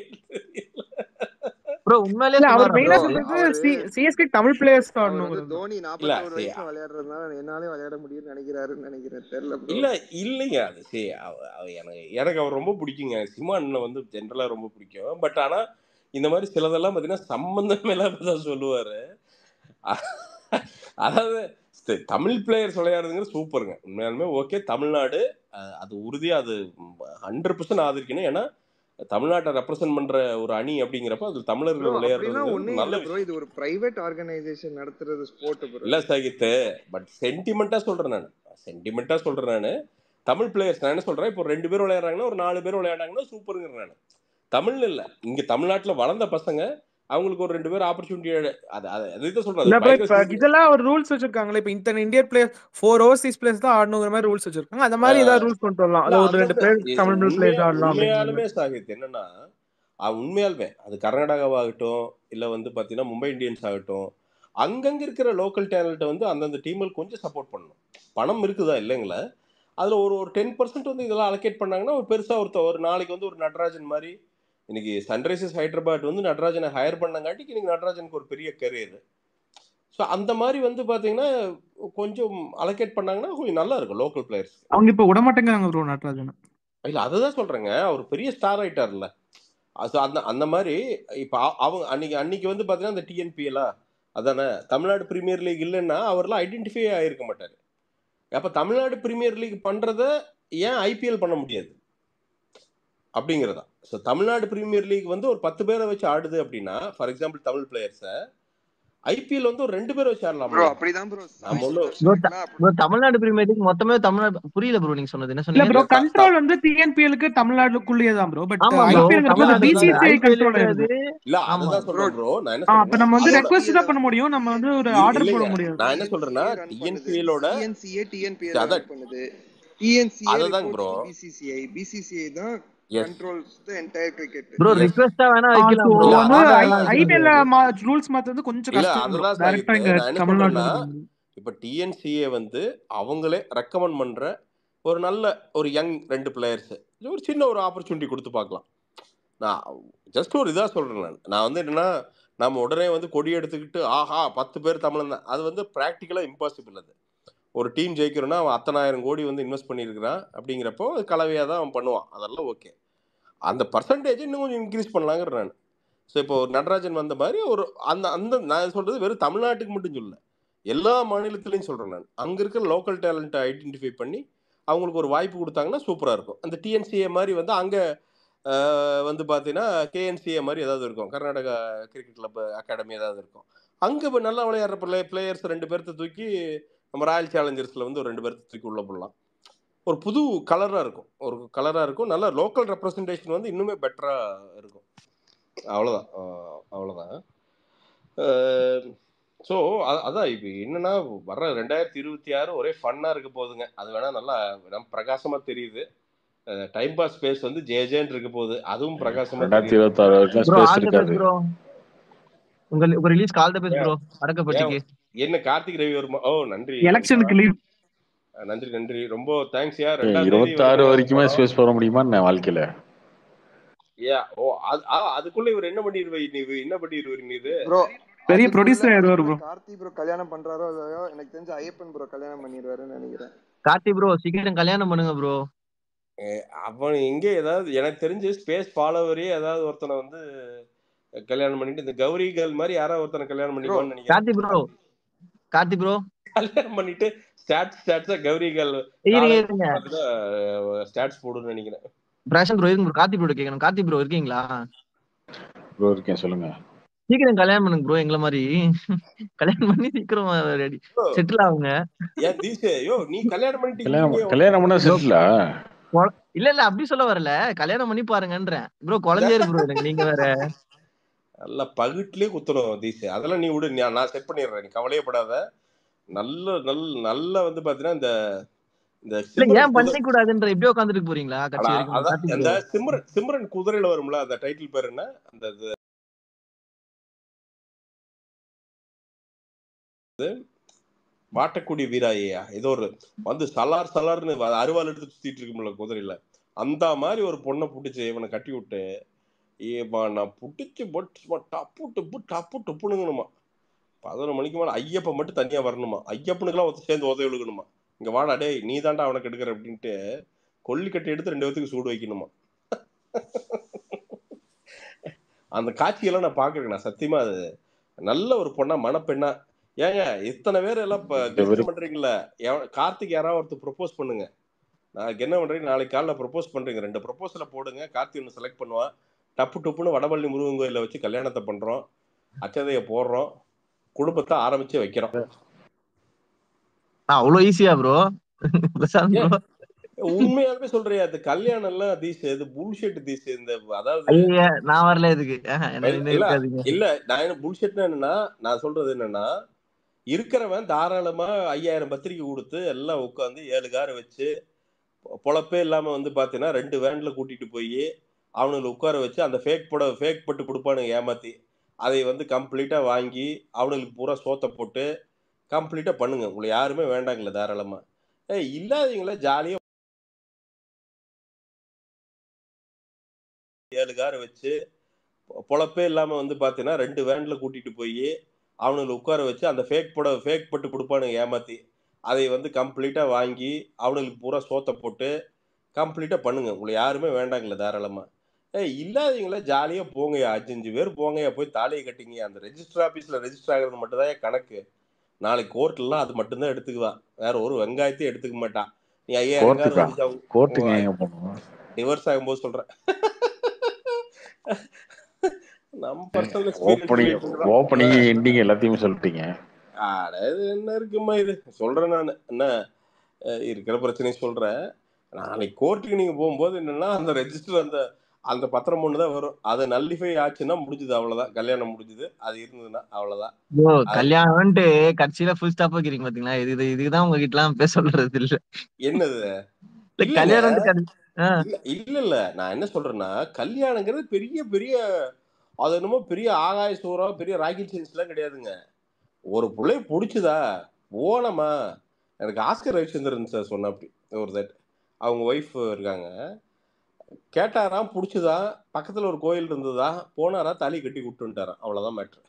ப்ரோ உண்மையிலேயே இல்ல அவர் சொன்னாரா மெயினா ப்ரோ Bro, சொல்றது அவரு- சிஎஸ்கே தமிழ் பிளேயர்ஸ் அவர் வந்து ஆடணும் தோனி இல்ல நாற்பத்தோரு சரி வயசுல விளையாடுறதுனால என்னாலே விளையாட முடியும்னு நினைக்கிறாருன்னு நினைக்கிறேன் தெரியல ப்ரோ இல்ல இல்லைங்க அது சரி அவ- அவ எனக்கு எனக்கு அவர் ரொம்ப பிடிக்குங்க சினிமா அண்ணனை வந்து ஜென்ரலா ரொம்ப பிடிக்கும் பட் ஆனா இந்த மாதிரி சிலதெல்லாம் பார்த்தீங்கன்னா சம்பந்தமே இல்லாம தான் சொல்லுவாரு அதாவது சரி, தமிழ் பிளேயர்ஸ் விளையாடுறதுங்கிறது சூப்பருங்க உண்மையாலுமே ஓகே தமிழ்நாடு அஹ், அது உறுதியா அது ஹண்ட்ரட் பர்சன்ட் ஆதரிக்கணும் ஏன்னா தமிழ்நாட்டை ரெப்ரசென்ட் பண்ற ஒரு அணி அப்படிங்கிறப்ப அது ப்ரோ தமிழர்கள் அப்படிலாம் விளையாடுறது ஒண்ணும் நல்ல இல்ல ப்ரோ விஷயம் இது ஒரு பிரைவேட் ஆர்கனைசேஷன் நடத்துறது ஸ்போர்ட் ப்ரோ இல்ல சாகித்து பட் சென்டிமெண்டா சொல்றேன் நான் சென்டிமெண்டா சொல்றேன் நான் தமிழ் பிளேயர்ஸ் நான் என்ன சொல்றேன் இப்போ ரெண்டு பேர் விளையாடுறாங்கன்னா ஒரு நாலு பேர் விளையாடுறாங்கன்னா சூப்பருங்கிறேன் நான் தமிழ்ல இல்ல இங்க தமிழ்நாட்டுல வளர்ந்த பசங்க அவங்களுக்கு ஒரு ரெண்டு பேர் ஆப்பர்ச்சுனிட்டி அது அது அதுதான் சொல்றேன் இல்ல அது ப்ரோ பயங்கர இப்ப சீரியஸ் இதெல்லாம் ஒரு ரூல்ஸ் வச்சிருக்காங்களே இப்ப இத்தனை Indian player four overseas players தான் ஆடணுங்கிற மாதிரி ரூல்ஸ் வச்சிருக்காங்க அந்த மாதிரி ஏதாவது ரூல்ஸ் கொண்டு வரலாம் இல்ல அது ஒரு ரெண்டு அந்தந்த பேர் தமிழ் உண்மையா பிளேயர்ஸ் ஆடலாம் அப்படிங்கிற உண்மையாலுமே மாதிரி சாகித் என்னன்னா அஹ் உண்மையாலுமே அது கர்நாடகாவாகட்டும் இல்ல வந்து பாத்தீங்கன்னா மும்பை இந்தியன்ஸ் ஆகட்டும் அங்கங்க இருக்கிற லோக்கல் டேலண்ட்டை வந்து அந்தந்த டீமுக்கு கொஞ்சம் சப்போர்ட் பண்ணணும் பணம் இருக்குதா இல்லைங்களா அதுல ஒரு ஒரு டென் பர்சன்ட் வந்து இதெல்லாம் அலோகேட் பண்ணாங்கன்னா ஒரு பெருசா ஒருத்த ஒரு நாளைக்கு வந்து ஒரு நடராஜன் மாதிரி இன்னைக்கு சன்ரைசர்ஸ் ஹைதராபாத் வந்து நடராஜனை ஹையர் பண்ணங்காட்டிக்கு இன்னைக்கு நடராஜனுக்கு ஒரு பெரிய கரியர் ஸோ அந்த மாதிரி வந்து பாத்தீங்கன்னா கொஞ்சம் அலோகேட் பண்ணாங்கன்னா கொஞ்சம் நல்லா இருக்கும் லோக்கல் பிளேயர்ஸ் அவங்க இப்ப விட மாட்டேங்கிறாங்க ப்ரோ நடராஜன் இல்ல அதுதான் சொல்றேங்க அவர் பெரிய ஸ்டார் ஆயிட்டார்ல அது அந்த அந்த மாதிரி இப்போ அவங்க அன்னைக்கு அன்னைக்கு வந்து பார்த்தீங்கன்னா அந்த டிஎன்பிஎலா அதானே தமிழ்நாடு பிரீமியர் லீக் இல்லைன்னா அவர்லாம் ஐடென்டிஃபை ஆயிருக்க மாட்டார் அப்போ தமிழ்நாடு பிரீமியர் லீக் பண்ணுறத ஏன் ஐபிஎல் பண்ண முடியாது அப்படிங்கிறதா ஸோ தமிழ்நாடு பிரீமியர் லீக் வந்து ஒரு பத்து பேரை வச்சு ஆடுது அப்படின்னா ஃபார் எக்ஸாம்பிள் தமிழ் பிளேயர்ஸை ஐபிஎல் வந்து ஒரு ரெண்டு பேரை வச்சு ப்ரோ ஆடலாம்ல அப்படிதான் ப்ரோ நம்ம ஒண்ணு bro bro Tamil Nadu premier league மொத்தமே தமிழ்நாடு புரியல ப்ரோ நீங்க சொன்னது என்ன இல்ல சொன்னீங்க ப்ரோ த- த- கண்ட்ரோல் வந்து டிஎன்பிஎலுக்கு தமிழ்நாடுக்குள்ளேயே தான் ப்ரோ பட் ஆமா ப்ரோ ஐபிஎல்ங்கிறது தமிழ்நாடு பிசிசிஐ ஐபிஎல் கண்ட்ரோல் ஆயிருது இல்ல ஆமா அதுதான் ப்ரோ சொல்றேன் ப்ரோ நான் என்ன ஆ அப்ப சொல்றேன்னா நம்ம வந்து அதோட ரெக்வஸ்ட் டிஎன்பிஎல் தான் பண்ண முடியும் நம்ம வந்து ஒரு இல்- ஆர்டர் போட இல்லைங்க முடியாது நான் என்ன சொல்றேன்னா டிஎன்சிஏ ரன் பண்ணுது டிஎன்பிஎலோட சிஎன்சிஏ டிஎன்பிஎல் அதான் ரன் பண்ணுது டிஎன்சிஏ அததாங்க reports bro to BCCI BCCI தான் yes controls the entire cricket bro yes ரிக்வெஸ்டா வேணா ஸோ வைக்கலாம் ப்ரோ இல்ல வந்து ஆர்டர் அதுதான் எல்லாம் வைக்க ஐபிஎல்ல முடியாது ரூல்ஸ் மாத்துறது கொஞ்சம் இல்ல கஷ்டம் ப்ரோ அதுதான் டைரக்டா சாகித்து இங்க நான் என்ன தமிழ்நாட்டுல சொல்றேன்னா இருந்து பண்ண முடியும் இப்ப டிஎன்சிஏ வந்து அவங்களே ரெக்கமெண்ட் பண்ற ஒரு நல்ல ஒரு யங் ரெண்டு பிளேயர்ஸ் ஒரு சின்ன ஒரு ஆப்பர்ச்சுனிட்டி கொடுத்து பார்க்கலாம் நான் ஜஸ்ட் ஒரு இதாக சொல்றேன் நான் நான் வந்து என்னன்னா நம்ம உடனே வந்து கொடி எடுத்துக்கிட்டு ஆஹா பத்து பேர் தமிழன் தான் அது வந்து ப்ராக்டிக்கலாக இம்பாசிபிள் அது ஒரு டீம் ஜெயிக்கிறோன்னா அவன் அத்தனாயிரம் கோடி வந்து இன்வெஸ்ட் பண்ணியிருக்கிறான் அப்படிங்கிறப்போ அது கலவையாக தான் அவன் பண்ணுவான் அதெல்லாம் ஓகே அந்த பர்சன்டேஜ் இன்னும் கொஞ்சம் இன்க்ரீஸ் பண்ணலாங்கிற நான் ஸோ இப்போ ஒரு நடராஜன் வந்த மாதிரி ஒரு அந்த அந்த நான் சொல்றது வெறும் தமிழ்நாட்டுக்கு மட்டும் சொல்லல எல்லா மாநிலத்திலையும் சொல்றேன் நான் அங்க இருக்கிற லோக்கல் டேலண்ட்டை ஐடென்டிஃபை பண்ணி அவங்களுக்கு ஒரு வாய்ப்பு கொடுத்தாங்கன்னா சூப்பரா இருக்கும் அந்த டிஎன்சிஏ மாதிரி வந்து அங்க அஹ், வந்து பார்த்தீங்கன்னா கேஎன்சிஏ மாதிரி ஏதாவது இருக்கும் கர்நாடகா கிரிக்கெட் கிளப் அகாடமி ஏதாவது இருக்கும் அங்கே இப்போ நல்லா விளையாடுற பிளே பிளேயர்ஸ் ரெண்டு பேர்த்த தூக்கி நம்ம ராயல் சேலஞ்சர்ஸில் வந்து ஒரு ரெண்டு பேர்த்த தூக்கி உள்ள போடலாம் ஒரு புது கலராக இருக்கும் ஒரு கலராக இருக்கும் நல்ல லோக்கல் ரெப்ரசன்டேஷன் வந்து இன்னுமே பெட்டராக இருக்கும் அவ்வளோதான் அவ்வளோதான் ஸோ அதான் இப்போ என்னன்னா வர்ற ரெண்டாயிரத்தி இருபத்தி ஆறு ஒரே ஃபன்னாக இருக்க போகுதுங்க அது வேணா நல்லா நம்ம பிரகாசமாக தெரியுது டைம் பாஸ் ஸ்பேஸ் வந்து ஜே ஜேன்னு இருக்க போகுது அதுவும் பிரகாசமா ரெண்டாயிரத்தி தெரியுது இருபத்தி ஆறு வரைக்கும் bro space all the best இருக்காது ப்ரோ உங்க உங்க release call the best bro அடக்கப்பட்டிக்கு என்ன கார்த்திக் ரவி வருமா ஓ நன்றி எலெக்ஷனுக்கு லீவ் நன்றி நன்றி ரொம்ப தேங்க்ஸ் யா ஏய், ரெண்டாம் தேதி இருபத்தாறு வந்து வரைக்குமே படம். ஸ்பேஸ் போட முடியுமா என்ன வாழ்க்கையில யா ஓ அது ஆ, அதுக்குள்ள இவர் என்ன பண்ணிடுவ நீ என்ன பண்ணிடுவாரு நீ இது ப்ரோ பெரிய producer ஆயிடுவாரு bro. கார்த்தி ப்ரோ கல்யாணம் பண்றாரோ இல்லையோ எனக்கு தெரிஞ்ச ஐயப்பன் ப்ரோ கல்யாணம் பண்ணிடுவாருன்னு நினைக்கிறேன் கார்த்தி ப்ரோ சீக்கிரம் கல்யாணம் பண்ணுங்க ப்ரோ அவன் எங்க ஏதாவது எனக்கு தெரிஞ்சு ஸ்பேஸ் ஃபாலோவரே ஏதாவது ஒருத்தனை வந்து கல்யாணம் பண்ணிட்டு இந்த கௌரி கேர்ள் மாதிரி யாராவது ஒருத்தனை கல்யாணம் பண்ணிடுவான்னு நினைக்கிறேன் கார்த்தி ப்ரோ கார்த்தி ப்ரோ கல்யாணம் பண்ணிட்டு ஸ்டாட்ஸ் ஸ்டாட்ஸா கௌரி கேர்ள் இருங்க இருங்க ஸ்டாட்ஸ் போடுன்னு நினைக்கிறேன் பிரசாந்த் ப்ரோ இருங்க ப்ரோ கார்த்தி ப்ரோ கேட்கணும் கார்த்தி ப்ரோ இருக்கீங்களா ப்ரோ இருக்கேன் சொல்லுங்க சீக்கிரம் கல்யாணம் பண்ணுங்க ப்ரோ எங்களை மாதிரி கல்யாணம் பண்ணி சீக்கிரம் ரெடி செட்டில் ஆகுங்க ஏன் தீசே யோ நீ கல்யாணம் பண்ணிட்டு கல்யாணம் இங்கே கல்யாணம் பண்ணா செட்டிலா இல்ல இல்ல அப்படி சொல்ல வரல கல்யாணம் பண்ணி பாருங்கன்றேன் ப்ரோ குழந்தையாரு ப்ரோ எனக்கு நீங்க வேற நல்ல பகுட்லயே குத்தணும் தீசு அதெல்லாம் நீ விடு நான் நான் செட் பண்ணிடுறேன் நீ கவலையே படாத நல்ல நல்ல நல்ல வந்து பாத்தீங்கன்னா இந்த இந்த இல்ல சிம்ரன் ஏன் குதிரை பண்ணி கூடாதுன்ற இப்படியே உட்காந்துட்டு போறீங்களா கட்சி அதான் வரைக்கும் அதான் கார்த்தி அந்த ப்ரோ சிம்ரன் சிம்ரன் குதிரையில வரும்ல அந்த டைட்டில் பேர் என்ன அந்த இது வாட்டக்குடி வீராயா ஏதோ ஒரு வந்து சலார் சலார்னு வ- அருவாள் எடுத்து சுத்திட்டு இருக்கும்ல குதிரையில அந்த மாதிரி ஒரு பொண்ணை புடிச்சு இவனை கட்டி விட்டு ஏப்பா நான் புடிச்சு பட் டப்பு டப்பு டப்பு டப்புனுங்கணுமா பதினொரு மணிக்கு மேல ஐயப்பன் மட்டும் தனியா வரணுமா ஐயப்பனுக்கெல்லாம் ஒருத்தர் சேர்ந்து உதவி விழுகணுமா இங்க வாடா டேய் நீ தாண்டா அவனை கெடுக்கிற அப்படின்ட்டு கொல்லி கட்டி எடுத்து ரெண்டு பேத்துக்கு சூடு வைக்கணுமா அந்த காட்சியெல்லாம் நான் பாக்குறேன் நான் சத்தியமா அது நல்ல ஒரு பொண்ணா மணப்பெண்ணா ஏங்க இத்தனை பேர் எல்லாம் இப்ப இந்த கெஸ்ட் வெறும் பண்றீங்கல்ல எவ- கார்த்திக் யாராவது ஒருத்தர் ப்ரொபோஸ் பண்ணுங்க நாளைக்கு என்ன பண்றீங்க நாளைக்கு காலைல ப்ரொபோஸ் பண்றீங்க ரெண்டு ப்ரொபோசலை போடுங்க கார்த்திக் ஒன்று செலக்ட் பண்ணுவான் டப்பு டப்புன்னு வடபள்ளி முருகன் கோயில வச்சு கல்யாணத்தை பண்றோம் அச்சதைய போடுறோம் குடும்பத்தை ஆரம்பிச்சு வைக்கிறோம் அவ்வளவு ஈஸியா ப்ரோ பிரசாந்த் ஏன் ப்ரோ உண்மையாலுமே சொல்றியா அது கல்யாணம் எல்லாம் தீஸ் இது புல்ஷெட் தீஸ் இந்த அதாவது ஐயா நான் வரல இதுக்கு ஆஹா, என்ன இல்ல இன்னும் இல்ல இருக்காதீங்க இல்ல நான் என்ன புல்ஷெட்னா என்னன்னா நான் சொல்றது என்னன்னா இருக்கிறவன் தாராளமா ஐயாயிரம் பத்திரிக்கை கொடுத்து எல்லாம் உட்காந்து ஏழு காரை வச்சு பொ- பொழப்பே இல்லாம வந்து பாத்தீங்கன்னா ரெண்டு வேன்ல கூட்டிட்டு போய் அவனுங்களை உட்கார வச்சு அந்த ஃபேக் பட ஃபேக் பட்டு கொடுப்பானுங்க ஏமாத்தி அதை வந்து கம்ப்ளீட்டா வாங்கி அவனுங்களுக்கு பூரா சோத்தை போட்டு கம்ப்ளீட்டா பண்ணுங்க உங்களை யாருமே வேண்டாங்களே தாராளமா ஏய் இல்லாதவங்கள ஜாலியா ஏழு காரை வச்சு பொ- பொழப்பே இல்லாம வந்து பாத்தீங்கன்னா ரெண்டு வேன்ல கூட்டிட்டு போய் அவனுங்களை உட்கார வச்சு அந்த ஃபேக் பட ஃபேக் பட்டு கொடுப்பானுங்க ஏமாத்தி அதை வந்து கம்ப்ளீட்டா வாங்கி அவனுங்களுக்கு பூரா சோத்தை போட்டு கம்ப்ளீட்டா பண்ணுங்க உங்களை யாருமே வேண்டாங்களே தாராளமா ஏய் இல்லாதவங்கள ஜாலியா போங்கயா அஞ்சு அஞ்சு பேர் போங்கயா போய் தாலியை கட்டிங்க அந்த ரெஜிஸ்டர் ஆபீஸ்ல ரெஜிஸ்டர் ஆகிறது மட்டும் தான் கணக்கு நாளைக்கு கோர்ட்லாம் அது மட்டும்தான் எடுத்துக்குவான் வேற ஒரு வெங்காயத்தையும் எடுத்துக்க மாட்டான் நீ ஐயாயிரம் கார் கோர்ட்டுக்கா வந்து கோர்ட்டுக்கு எங்க போகணும் டிவர்ஸ் ஆகும்போது சொல்றேன் நம்ம பர்சனல் எக்ஸ்பீரியன்ஸ் ஓப்பனிங் சொல்லிட்டு இருக்கிறோம் ஓப்பனிங் எண்டிங் எல்லாத்தையுமே சொல்லிட்டீங்க ஆட இது என்ன இருக்குமா இது சொல்றேன் நான் என்ன அஹ் இருக்கிற பிரச்சனையை சொல்றேன் நாளைக்கு கோர்ட்டுக்கு நீங்க போகும்போது என்னன்னா அந்த ரெஜிஸ்டர் அந்த அந்த பத்திரம் ஒன்று தான் வரும் அது நல்லிஃபை ஆச்சுன்னா முடிஞ்சுது அவ்வளவுதான் கல்யாணம் முடிஞ்சுது அது இருந்ததுன்னா அவ்வளவுதான் ப்ரோ அது கல்யாணம்ட்டு கட்சியில ஃபுல் ஸ்டாப் வைக்கிறீங்க பாத்தீங்களா இது இது இதுதான் உங்ககிட்ட எல்லாம் பேச சொல்றது இல்ல என்னது இல்ல இல்லைங்க கல்யாணம் கல்- ஆ, இல்ல இல்ல இல்ல நான் என்ன சொல்றேன்னா கல்யாணங்கிறது பெரிய பெரிய அது என்னமோ பெரிய ஆகாய சூறம் பெரிய ராக்கெட் சயின்ஸ் எல்லாம் கிடையாதுங்க ஒரு பிள்ளைய பிடிச்சதா போனமா எனக்கு ஆஸ்கர் ரவிச்சந்திரன் சார் சொன்ன அப்படி ஒரு தட் அவங்க ஒய்ஃப் இருக்காங்க கேட்டாராம் பிடிச்சதா பக்கத்துல ஒரு கோயில் இருந்ததா போனாரா தாலி கட்டி விட்டுட்டாராம் அவ்வளவுதான் மேட்ரு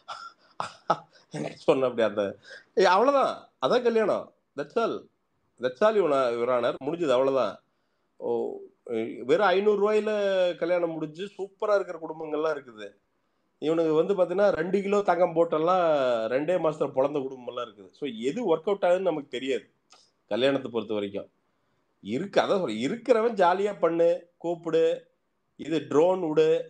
சொன்ன அப்படி அந்த ஏய், அவ்வளவுதான் அதான் கல்யாணம் that's all that's all your honour முடிஞ்சது அவ்வளவுதான் ஓ அஹ் வெறும் ஐநூறு ரூபாயில கல்யாணம் முடிஞ்சு சூப்பரா இருக்கிற குடும்பங்கள்லாம் இருக்குது இவனுக்கு வந்து பாத்தீங்கன்னா ரெண்டு கிலோ தங்கம் போட்டெல்லாம் ரெண்டே மாசத்துல பிறந்த குடும்பம்லாம் இருக்குது ஸோ எது ஒர்க் அவுட் ஆகுதுன்னு நமக்கு தெரியாது கல்யாணத்தை பொறுத்த வரைக்கும் இருக்கு அதான் சொல்றேன் இருக்கிறவன் ஜாலியா பண்ணு கூப்பிடு இது ட்ரோன் விடு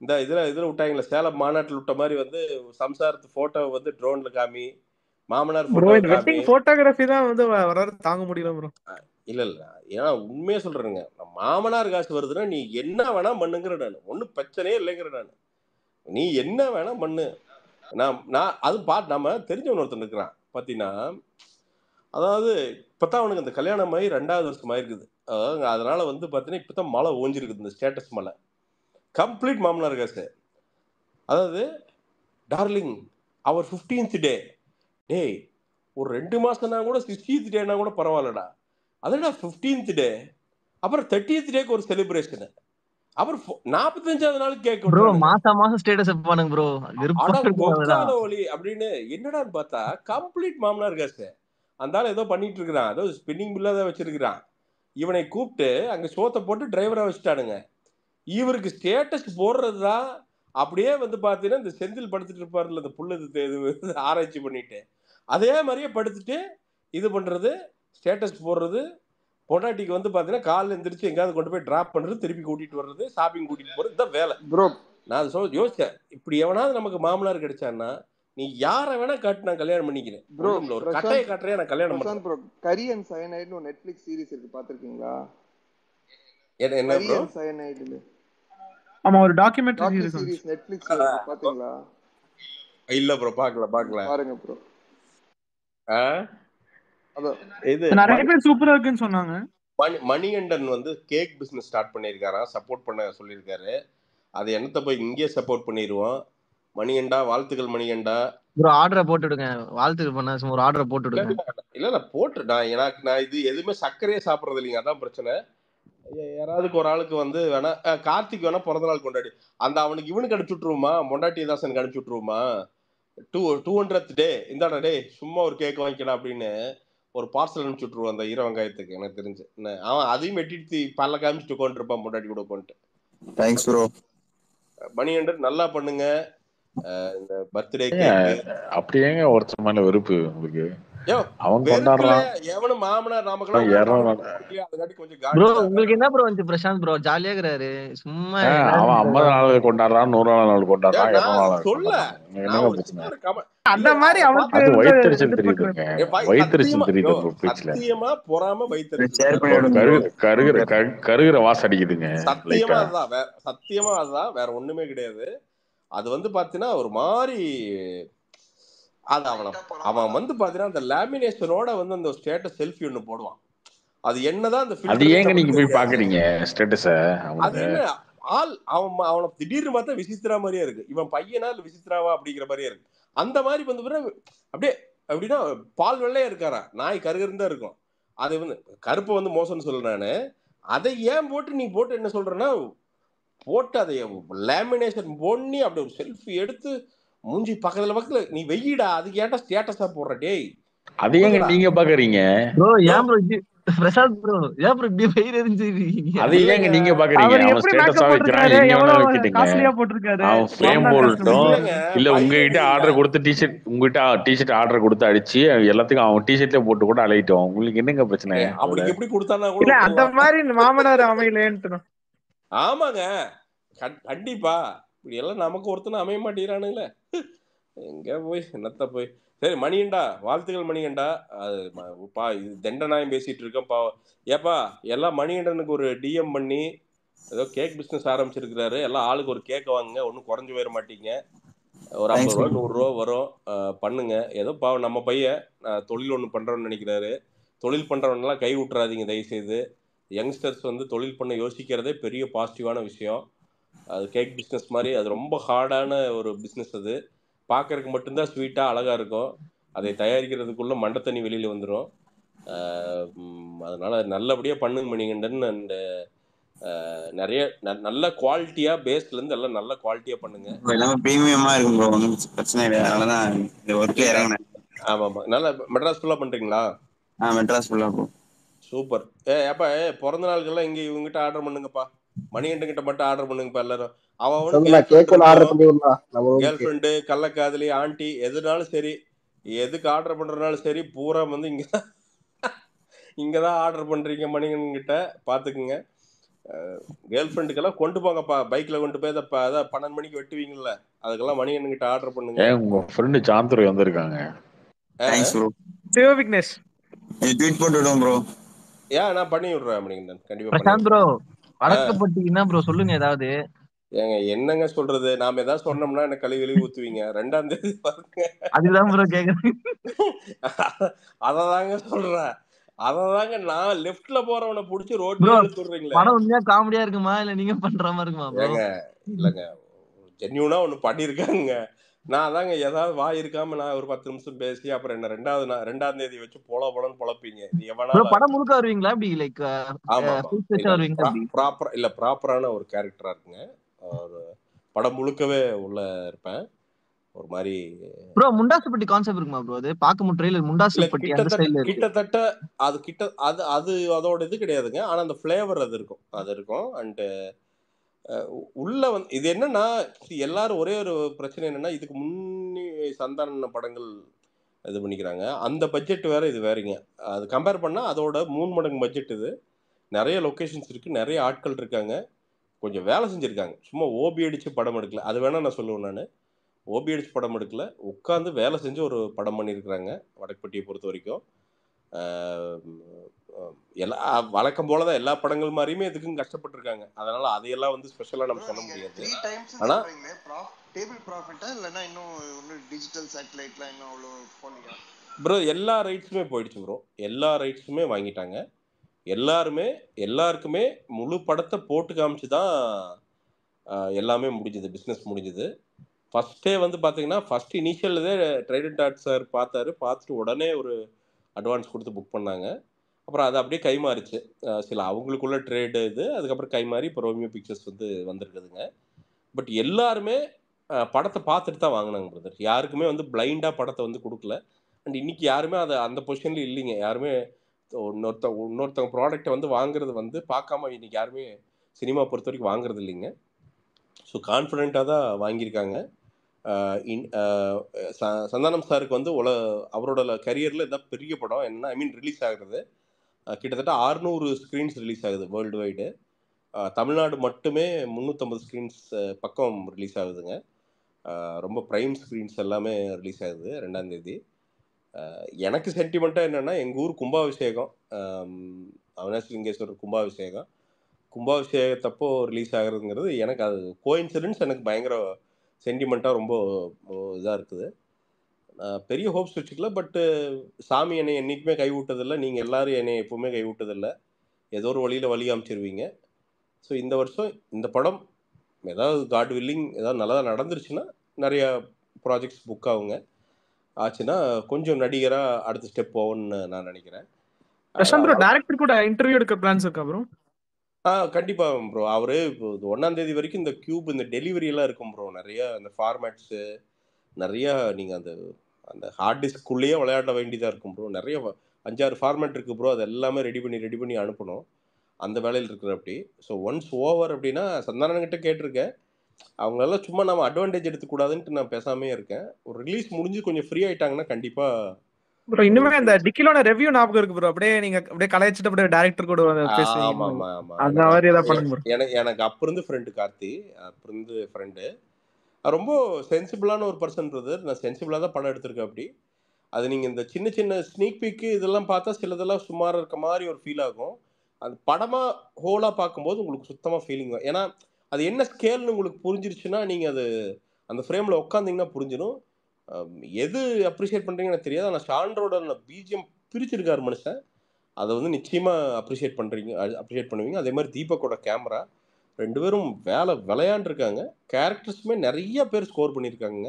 இந்த இதுல இதுல விட்டாங்களே சேலம் மாநாட்டில் விட்ட மாதிரி வந்து சம்சாரத்து போட்டோ வந்து ட்ரோன்ல காமி மாமனார் ப்ரோ போட்டோ இந்த காமி வெட்டிங் போட்டோகிராஃபி தான் வந்து வ- வர்றது தாங்க முடியல ப்ரோ இல்ல இல்ல ஏன்னா உண்மையே சொல்றேங்க மாமனார் காசு வருதுன்னா நீ என்ன வேணா பண்ணுங்கிற நான் ஒன்றும் பிரச்சனையே இல்லைங்கிற நான் நீ என்ன வேணா பண்ணு நான் நான் அது பாட்டு நம்ம தெரிஞ்சவன் ஒருத்தன் இருக்கிறான் பார்த்தீங்கன்னா அதாவது இப்போதான் அவனுக்கு அந்த கல்யாணம் ஆகி ரெண்டாவது வருஷம் ஆயிருக்குது அதாவது அதனால வந்து பார்த்தீங்கன்னா இப்போ தான் மழை ஓஞ்சிருக்குது இந்த ஸ்டேட்டஸ் மழை கம்ப்ளீட் மாமனார் காசு அதாவது டார்லிங் அவர் ஃபிஃப்டீன்த் டே டேய் ஒரு ரெண்டு மாசம்னா கூட சிக்ஸ்டீன்த் டேனா கூட பரவாயில்லடா அதடா ஃபிஃப்டீன்த் டே அப்புறம் தேர்ட்டியத் டேக்கு ஒரு செலிப்ரேஷன் அப்புறம் ஃபோ- நாற்பத்தஞ்சாவது நாள் கேக் ப்ரோ விட்டுறானுங்க மாசம் மாசம் ஸ்டேட்டஸ் வைப்பானுங்க ப்ரோ அட விருப்பம் கொக்கால ஒளி அப்படின்னு என்னடான்னு பார்த்தா கம்ப்ளீட் மாமனார் காசு அந்த ஆள் ஏதோ பண்ணிட்டு இருக்கிறான் ஏதோ ஸ்பின்னிங் பில்லா தான் வச்சிருக்கிறான் இவனை கூப்பிட்டு அங்க சோத்தை போட்டு டிரைவரா வச்சுட்டானுங்க இவருக்கு ஸ்டேட்டஸ் போடுறது தான் அப்படியே வந்து பார்த்தீங்கன்னா இந்த செந்தில் படுத்துட்டு இருப்பாருல்ல இந்த புல்லது இது ஆராய்ச்சி பண்ணிட்டு அதே மாதிரியே படுத்துட்டு இது பண்றது ஸ்டேட்டஸ் போடுறது பொண்டாட்டிக்கு வந்து பார்த்தீங்கன்னா காலைல எந்திரிச்சு எங்கேயாவது கொண்டு போய் டிராப் பண்றது திருப்பி கூட்டிட்டு வர்றது ஷாப்பிங் கூட்டிட்டு போறது இதுதான் வேலை ப்ரோ நான் அதை சொல் யோசிச்சேன் இப்படி எவனாவது நமக்கு மாமனார் கிடைச்சான்னா நீ யாரை வேணா காட்டு நான் கல்யாணம் பண்ணிக்கிறேன் Bro, ஒண்ணுமில்ல, ஒரு பிரசாந்த், கட்டையை காட்டுறேன் நான் கல்யாணம் பிரசாந்த் பண்றேன் ப்ரோ கரி அண்ட் சயனைட்னு ஒரு நெட்ஃபிளிக்ஸ் சீரிஸ் இருக்கு பாத்திருக்கீங்களா என்ன என்ன கரி ப்ரோ அண்ட் சயனைட்னு ஆமா ஒரு டாக்குமெண்ட்ரி டாக்கி சீரிஸ் சீரிஸ் நெட்ஃபிளிக்ஸ்ல இருக்கு பாத்தீங்களா இல்ல ப்ரோ பார்க்கல பார்க்கல பாருங்க ப்ரோ ஆ? அதான் இது நிறைய மணி- பேர் சூப்பரா இருக்குன்னு சொன்னாங்க மணி மணிகண்டன் வந்து கேக் பிசினஸ் ஸ்டார்ட் பண்ணியிருக்காராம் சப்போர்ட் பண்ண சொல்லியிருக்காரு அது என்னத்த போய் இங்கே சப்போர்ட் பண்ணிடுவோம் மணிகண்டா வாழ்த்துக்கள் மணிகண்டா ப்ரோ ஆர்டரை போட்டு விடுங்க வாழ்த்துக்கு பண்ண சும்மா ஒரு ஆர்டரை போட்டு இல்ல விடுங்க இல்ல இல்ல, நான் போட்டு நான் எனக்கு நான் இது எதுவுமே சர்க்கரையே சாப்பிட்றது இல்லைங்க அதான் பிரச்சனை யா- யாராவதுக்கு ஒரு ஆளுக்கு வந்து வேணா அஹ், கார்த்திக் வேணா பிறந்த நாள் கொண்டாடி அந்த அவனுக்கு இவனுக்கு அனுப்பிச்சு விட்ருவோமா மொண்டாட்டி தாசனுக்கு அனுப்பிச்சு விட்ருவோமா டூ டூ ஹண்ட்ரட் டே இந்தாடா டே சும்மா ஒரு கேக் வாங்கிக்கலாம் அப்படின்னு ஒரு பார்சல் அனுப்பிச்சு விட்ருவோம் அந்த ஈர வெங்காயத்துக்கு எனக்கு தெரிஞ்சு என்ன, அவன் அதையும் வெட்டிட்டு பல்ல காமிச்சிட்டு உட்காந்துருப்பான் மொண்டாட்டி கூட உட்காந்துட்டு தேங்க்ஸ் ப்ரோ மணிகண்டன் நல்லா பண்ணுங்க அஹ், இந்த பர்த்டே ஏங்க, கேக்கு அப்படி ஏங்க ஒருத்தர் மேல வெறுப்பு உங்களுக்கு யோ அவன் வெறுக்கல கொண்டாடுறான் எவனும் மாமனார் நாமக்கெல்லாம் அவன் இரநூறு அதுக்காட்டி கொஞ்சம் ப்ரோ காடி உங்களுக்கு என்ன ப்ரோ வந்து பிரசாந்த் ப்ரோ ஜாலியா இருக்கிறாரு சும்மா ஆ, அவன் எல்லாரும் ஐம்பது நாள் கொண்டாடுறான் நூறாவது நாள் கொண்டாடுறான் ஏன் இருநூறு நான் நாள் சொல்ல கொண்டாடுறான் நான் என்னங்க ஒரு பிரச்சனை சின்ன ஒரு கம அந்த இல்ல மாதிரி அதை அவருக்கு பார்த்து அது வந்து வயிற்றுச்சல் இது தெரியுதுங்க பண்றாரு ஏ பாய் வயிற்றுச்சல் சத்தியமா தெரியுது யோ உங்க பேச்சுல சத்தியமா பொறாம வைத்தறிச்சல் ஷேர் தான் பண்ணி ஒரு விடுங்க ப்ரோ கரு கருகிற கரு- கருகிற வாசம் அடிக்குதுங்க சத்தியமா லைட்டா அதுதான் வேற சத்தியமா அதுதான் வேற ஒண்ணுமே கிடையாது அது வந்து பாத்தீங்கன்னா ஒரு மாதிரி அது அவனை அவன் வந்து பாத்தீங்கன்னா அந்த லேமினேஷனோட வந்து அந்த ஸ்டேட்டஸ் செல்ஃபி ஒண்ணு போடுவான் அது என்னதான் அந்த அது ஃபில்டர்னே ஏங்க நீங்க நம்மளுக்கு போய் தெரியாது பாக்குறீங்க ஸ்டேட்டஸ அது அவனுக்கு என்ன ஆள் அவன் ம- அவனை திடீர்னு பார்த்தா விசித்ரா மாதிரியே இருக்கு இவன் பையனா இல்ல விசித்ராவா அப்படிங்கிற மாதிரியே இருக்கு அந்த மாதிரி வந்து பிறகு அப்படியே அப்படின்னா பால் வெள்ளையா இருக்காரா நாய் கருகருந்தா இருக்கும் அது வந்து கருப்பு வந்து மோசம்னு சொல்ல நானு அதை ஏன் போட்டு நீ போட்டு என்ன சொல்றேன்னா போட்டு அதை லேமினேஷன் பண்ணி அப்படி ஒரு செல்ஃபி எடுத்து மூஞ்சி பக்கத்துல பக்கத்துல நீ வெய்யிடா அதுக்கு ஏன்டா ஸ்டேட்டஸா போடுற டேய் அது ஏங்க கொடுங்கடா நீங்க பாக்குறீங்க ப்ரோ யோ ஏன் ப்ரோ பிரசாந்த் ப்ரோ ஏன் ப்ரோ இப்படி வயிறு எரிஞ்சிருக்கீங்க அது ஏங்க இல்லைங்க நீங்க பாக்குறீங்க அவர் அவன் எப்படி ஸ்டேட்டஸா மேக்கப் வைக்கிறான் போட்டிருக்காரு எங்க வேணா எவ்வளவு வைக்கட்டுங்க காஸ்ட்லியா போட்டிருக்காரு அவன் ஃப்ரேம் மாமனார் போடட்டும் கஸ்டமர் இல்லைங்க இல்ல பையன் உங்ககிட்ட இல்ல ஆர்டர் கொடுத்து டிஷர்ட் உங்ககிட்ட டிஷர்ட் ஆர்டர் கொடுத்து அடிச்சு எல்லாத்துக்கும் அவன் டிஷர்ட்ல போட்டு கூட அழைட்டோம் உங்களுக்கு என்னங்க பிரச்சனை ஏய், அப்படி அதுல எப்படி கொடுத்தானா கூட இல்ல அந்த விட்டுருவான் மாதிரி மாமனார் அமையலேன்ட்டு ஆமாங்க கண்- கண்டிப்பா இப்படி எல்லாம் நமக்கு ஒருத்தனும் அமைய மாட்டேங்கிறானுங்களே எங்க போய் என்னத்த போய் சரி மணிகண்டா வாழ்த்துக்கள் மணிகண்டா அது ம- பா இது தண்டனாயம் பேசிட்டு இருக்கேன் பா ஏப்பா எல்லாம் மணிகண்டனுக்கு ஒரு டிஎம் பண்ணி ஏதோ கேக் பிஸ்னஸ் ஆரம்பிச்சிருக்கிறாரு எல்லாம் ஆளுக்கு ஒரு கேக் வாங்குங்க ஒன்றும் குறைஞ்சு போயிட மாட்டீங்க ஒரு ஐம்பது தேங்க்ஸ் ரூபா ப்ரோ நூறுரூவா வரும் அஹ் பண்ணுங்க ஏதோ பாவம் நம்ம பையன் அஹ் தொழில் ஒன்று பண்ணுறோன்னு நினைக்கிறாரு தொழில் பண்ணுறவனெல்லாம் கை விட்டுறாதீங்க தயவுசெய்து யங்ஸ்டர்ஸ் வந்து தொழில் பண்ண யோசிக்கிறதே பெரிய பாசிட்டிவான விஷயம் அது கேக் பிஸ்னஸ் மாதிரி அது ரொம்ப ஹார்டான ஒரு பிஸ்னஸ் அது பார்க்கறதுக்கு மட்டும்தான் ஸ்வீட்டாக அழகாக இருக்கும் அதை தயாரிக்கிறதுக்குள்ள மண்டை தண்ணி வெளியில் வந்துடும் அதனால் நல்லபடியாக பண்ணுங்க மணிகண்டன் அண்டு நிறைய ந- நல்ல குவாலிட்டியாக பேஸ்லேருந்து எல்லாம் நல்ல குவாலிட்டியாக பண்ணுங்க ப்ரோ எல்லாமே ப்ரீமியமா இருக்கும் ப்ரோ ஒன்றும் பிரச்சனை இல்லை அதனாலதான் இந்த ஒர்க்கில் இறங்கினேன் ஆமாம் ஆமாம் நல்லா மெட்ராஸ் ஃபுல்லாக பண்ணுறீங்களா ஆ மெட்ராஸ் ஃபுல்லாக ப்ரோ சூப்பர் ஏ அப்பா ஏ பிறந்த நாளுக்கெல்லாம் இங்கே இவங்ககிட்ட ஆர்டர் பண்ணுங்கப்பா மணிகண்டன் கிட்ட மட்டும் ஆர்டர் பண்ணுங்கப்பா எல்லாரும் அவன் அவனுக்கு நான் கேர்ள் ஃப்ரெண்ட் கேக் ஒன்று ஆர்டர் இருக்கும் பண்ணி விடலாம் நம்ம கேர்ள் ஊருக்கு ஃப்ரெண்டு கள்ளக்காதலி ஆண்டி எதுனாலும் சரி எதுக்கு ஆர்டர் பண்றதுனாலும் சரி பூரா வந்து இங்க இங்க தான் ஆர்டர் பண்றீங்க மணிகண்டன் கிட்ட பாத்துக்குங்க கேர்ள் ஃப்ரெண்டுக்கெல்லாம் கொண்டு போங்கப்பா பைக்ல கொண்டு போய் அதை ப- அதான் பன்னெண்டு மணிக்கு வெட்டுவீங்கல்ல அதுக்கெல்லாம் மணிகண்ணுகிட்ட ஆர்டர் பண்ணுங்க ஏன் உங்க ஃப்ரெண்டு சாந்துரை வந்திருக்காங்க தேங்க்ஸ் ப்ரோ சிவ விக்னேஷ் நீ ட்வீட் போட்டு விடுவோம் ப்ரோ ஏன் நான் பண்ணி விடுறேன் மணிகண்டன் கண்டிப்பா பண்ணி பிரசாந்த் விடுறேன் ப்ரோ வடக்கப்பட்டி என்ன ப்ரோ சொல்லுங்க ஏதாவது ஏங்க என்னங்க சொல்றது நாம ஏதாவது சொன்னோம்னா என்ன கழுவி கழுவி ஊத்துவீங்க ரெண்டாம் தேதி பாருங்க அதுதான் ப்ரோ கேக்குறேன் அததாங்க சொல்றேன் அததாங்க நான் லெஃப்ட்ல போறவனை புடிச்சு ப்ரோ ரோட்ல இழுத்துறீங்களே படம் உண்மையா காமெடியா இருக்குமா இல்ல நீங்க பண்ற மாதிரி இருக்குமா ப்ரோ ஏங்க இல்லங்க ஜென்யூனா ஒண்ணு பண்ணிருக்காங்க நான் அதாங்க ஏதாவது வாய் இருக்காம நான் ஒரு பத்து நிமிஷம் பேசி அப்புறம் என்ன ரெண்டாவது நா- ரெண்டாம் தேதி வச்சு பொல பொலன்னு பொழப்பீங்க இது ப்ரோ எவனால படம் முழுக்க வருவீங்களா அப்படி லைக் ஆமா ஆமா ஃபுல் இல்ல ஸ்பேஸா வருவீங்களா அப்படி ப்ராப்பர் இல்ல ப்ராப்பரான ஒரு கேரக்டரா இருக்குங்க ஒரு படம் முழுக்கவே உள்ள இருப்பேன் ஒரு மாதிரி ப்ரோ முண்டாசுப்பட்டி கான்செப்ட் இருக்குமா ப்ரோ அது பார்க்க ட்ரெயிலர் இல்ல முண்டாசுப்பட்டி அந்த கிட்டத்தட்ட ஸ்டைல்ல இருக்கு கிட்டத்தட்ட அது கிட்ட அது அது அதோட இது கிடையாதுங்க ஆனா அந்த ஃபிளேவர் அது இருக்கும் அது இருக்கும் அண்ட் உள்ள வந்து இது என்னன்னா see, எல்லாரும் ஒரே ஒரு பிரச்சனை என்னன்னா இதுக்கு முன்னே சந்தான படங்கள் இது பண்ணிக்கிறாங்க அந்த பட்ஜெட் வேற இது வேறங்க அது கம்பேர் பண்ணா அதோட மூணு மடங்கு பட்ஜெட் இது நிறைய லொகேஷன்ஸ் இருக்கு நிறைய ஆட்கள் இருக்காங்க கொஞ்சம் வேலை செஞ்சிருக்காங்க சும்மா ஓபி அடிச்சு படம் எடுக்கல அது வேணா நான் சொல்லுவேன் நான் ஓபி அடிச்சு படம் எடுக்கல உட்காந்து வேலை செஞ்சு ஒரு படம் பண்ணியிருக்கிறாங்க வடக்குப்பட்டியை பொறுத்த வரைக்கும் ஆஹ் உம் எல்லா வழக்கம் போல தான் எல்லா படங்கள் மாதிரியுமே இதுக்கும் கஷ்டப்பட்டிருக்காங்க அதனால அதையெல்லாம் வந்து ஸ்பெஷலாக நம்ம ப்ரோ சொல்ல நீங்க முடியாது த்ரீ டைம்ஸ் ஆனா சொல்றீங்களே டேபிள் ப்ராஃபிட்டா இல்லைன்னா இன்னும் இன்னும் டிஜிட்டல் சேட்டலைட்லாம் இன்னும் அவ்வளோ போகலையா ப்ரோ எல்லா ரைட்ஸுமே போயிடுச்சு ப்ரோ எல்லா ரைட்ஸுமே வாங்கிட்டாங்க எல்லாருமே எல்லாருக்குமே முழு படத்தை போட்டு காமிச்சு தான் ஆஹ் எல்லாமே முடிஞ்சுது பிஸ்னஸ் முடிஞ்சுது ஃபஸ்ட்டே வந்து பார்த்தீங்கன்னா ஃபஸ்ட் இனிஷியல்லே ட்ரைடன் டாட் சார் பார்த்தாரு பார்த்துட்டு உடனே ஒரு அட்வான்ஸ் கொடுத்து புக் பண்ணாங்க அப்புறம் அது அப்படியே கைமாறிச்சு ஆஹ் சில அவங்களுக்குள்ள ட்ரேடு இது அதுக்கப்புறம் கைமாறி இப்போ ரோமியோ பிக்சர்ஸ் வந்து வந்திருக்குதுங்க பட் எல்லாருமே ஆஹ் படத்தை பார்த்துட்டு தான் வாங்கினாங்க பிரதர் யாருக்குமே வந்து பிளைண்டாக படத்தை வந்து கொடுக்கல அண்ட் இன்னைக்கு யாருமே அதை அந்த பொசிஷன்ல இல்லைங்க யாருமே இன்னொருத்த இன்னொருத்தவங்க ப்ராடக்ட்டை வந்து வாங்குறது வந்து பார்க்காம இன்னைக்கு யாருமே சினிமா பொறுத்த வரைக்கும் வாங்குறது இல்லைங்க ஸோ கான்ஃபிடென்ட்டாக தான் வாங்கியிருக்காங்க ஆஹ் இன்- ஆஹ் ச- சந்தானம் சாருக்கு வந்து உல அவரோட கரியரில் இதான் பெரிய படம் என்ன ஐ மீன் ரிலீஸ் ஆகுறது ஆஹ் கிட்டத்தட்ட 600 ஸ்க்ரீன்ஸ் ரிலீஸ் ஆகுது வேர்ல்டு வைடு தமிழ்நாடு மட்டுமே முந்நூற்றம்பது ஸ்க்ரீன்ஸ் பக்கம் ரிலீஸ் ஆகுதுங்க ஆஹ் ரொம்ப ப்ரைம் ஸ்க்ரீன்ஸ் எல்லாமே ரிலீஸ் ஆகுது ரெண்டாம் தேதி ஆஹ் எனக்கு சென்டிமெண்ட்டாக என்னென்னா எங்கள் ஊர் கும்பாபிஷேகம் ஆம், அவினாசி லிங்கேஸ்வரர் கும்பாபிஷேகம் கும்பாபிஷேகத்தப்போ ரிலீஸ் ஆகுறதுங்கிறது எனக்கு அது கோயின்சிடன்ஸ் எனக்கு பயங்கர சென்டிமெண்ட்டாக ரொம்ப இதாக இருக்குது நான் பெரிய ஹோப்ஸ் வச்சுக்கல பட்டு சாமி என்னை என்றைக்குமே கைவிட்டதில்லை நீங்கள் எல்லாரும் என்னை எப்பவுமே கைவிட்டதில்லை ஏதோ ஒரு வழியில் வழி காமிச்சிருவீங்க ஸோ இந்த வருஷம் இந்த படம் ஏதாவது காட் வில்லிங் ஏதாவது நல்லதாக நடந்துருச்சுன்னா நிறையா ப்ராஜெக்ட்ஸ் புக் ஆகுங்க ஆச்சுன்னா கொஞ்சம் நடிகராக அடுத்த ஸ்டெப் போகும்னு நான் நினைக்கிறேன் பிரசாந்த் ப்ரோ டேரக்டர் கூட இன்டர்வியூ எடுக்க பிளான்ஸ் இருக்கா ப்ரோ ஆ கண்டிப்பா ப்ரோ அவரு இப்போ இது ஒன்னாம் தேதி வரைக்கும் இந்த கியூப் இந்த டெலிவரி எல்லாம் இருக்கும் ப்ரோ நிறைய அந்த ஃபார்மேட்ஸ் நிறைய நீங்க அந்த அந்த ஹார்ட் டிஸ்க்குள்ளேயே விளையாட வேண்டியதா இருக்கும் ப்ரோ நிறைய வ- அஞ்சாறு ஃபார்மேட் இருக்கு ப்ரோ அது எல்லாமே ரெடி பண்ணி ரெடி பண்ணி அனுப்பணும் அந்த வேலையில் இருக்கிற அப்படி ஸோ ஒன்ஸ் ஓவர் அப்படின்னா சந்தானன்கிட்ட கேட்டிருக்கேன் அவங்களெல்லாம் சும்மா நம்ம அட்வான்டேஜ் எடுத்துக்கூடாதுன்ட்டு நான் பேசாமே இருக்கேன் ஒரு ரிலீஸ் முடிஞ்சு கொஞ்சம் ஃப்ரீ ஆயிட்டாங்கன்னா கண்டிப்பா ப்ரோ இன்னுமே அந்த டிக்கிலோட ரெவ்யூ ஞாபகம் இருக்கு ப்ரோ அப்படியே நீங்க அப்படியே கலாய்ச்சிட்டு அப்படியே டேரக்டர் கூட வந்து ஆமா பேசுவீங்க ஆமா ஆமா அந்த எனக்கு மாதிரி ஏதாவது எ- பண்ணுங்க ப்ரோ எனக்கு எனக்கு அப்ப இருந்து ஃப்ரெண்டு கார்த்தி அப்ப இருந்து ஃப்ரெண்டு ரொம்ப சென்சிபிளான ஒரு பர்சன் பிரதர் நான் சென்சிபிளாக தான் படம் எடுத்திருக்கேன் அப்படி அது நீங்கள் இந்த சின்ன சின்ன ஸ்னீக் பீக்கு இதெல்லாம் பார்த்தா சிலதெல்லாம் சுமாராக இருக்க மாதிரி ஒரு ஃபீல் ஆகும் அது படமாக ஹோலாக பார்க்கும்போது உங்களுக்கு சுத்தமாக ஃபீலிங் ஏன்னா அது என்ன ஸ்கேல்னு உங்களுக்கு புரிஞ்சிருச்சுன்னா நீங்கள் அது அந்த ஃப்ரேமில் உட்காந்திங்கன்னா புரிஞ்சிடும் அம், எது அப்ரிஷியேட் பண்ணுறீங்கன்னு எனக்கு தெரியாது ஆனால் ஷான்ரோட பிஜிஎம் பிரிச்சிருக்காரு மனுஷன் அதை வந்து நிச்சயமாக அப்ரிஷியேட் பண்ணுறீங்க அப்ரிஷியேட் பண்ணுவீங்க அதே மாதிரி தீபக்கோட கேமரா ரெண்டு பேரும் வேலை விளையாண்டுருக்காங்க கேரக்டர்ஸுமே நிறைய பேர் ஸ்கோர் பண்ணியிருக்காங்க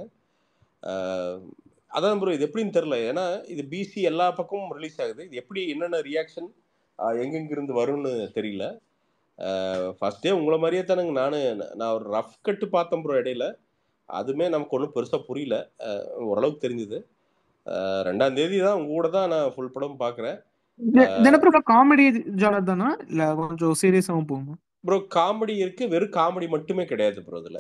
ஆஹ் அதான் ப்ரோ இது எப்படின்னு தெரில ஏன்னா இது பிசி எல்லா பக்கமும் ரிலீஸ் ஆகுது இது எப்படி என்னென்ன ரியாக்ஷன் எங்கெங்கிருந்து வரும்னு தெரியல ஃபர்ஸ்ட் டே உங்களை மாதிரியே தானுங்க நான் நான் ஒரு ரஃப் கட்டு பார்த்தேன் ப்ரோ இடையில அதுமே நமக்கு ஒன்றும் பெருசாக புரியல ஆஹ் ஓரளவுக்கு தெரிஞ்சுது ஆஹ் ரெண்டாம் தேதி தான் உங்க கூட தான் நான் ஃபுல் படம் பார்க்குறேன் தினப்புற காமெடி ஜானர் தானா இல்ல கொஞ்சம் சீரியஸாவும் போகுமா ப்ரோ காமெடி இருக்கு வெறும் காமெடி மட்டுமே கிடையாது ப்ரோ இதில்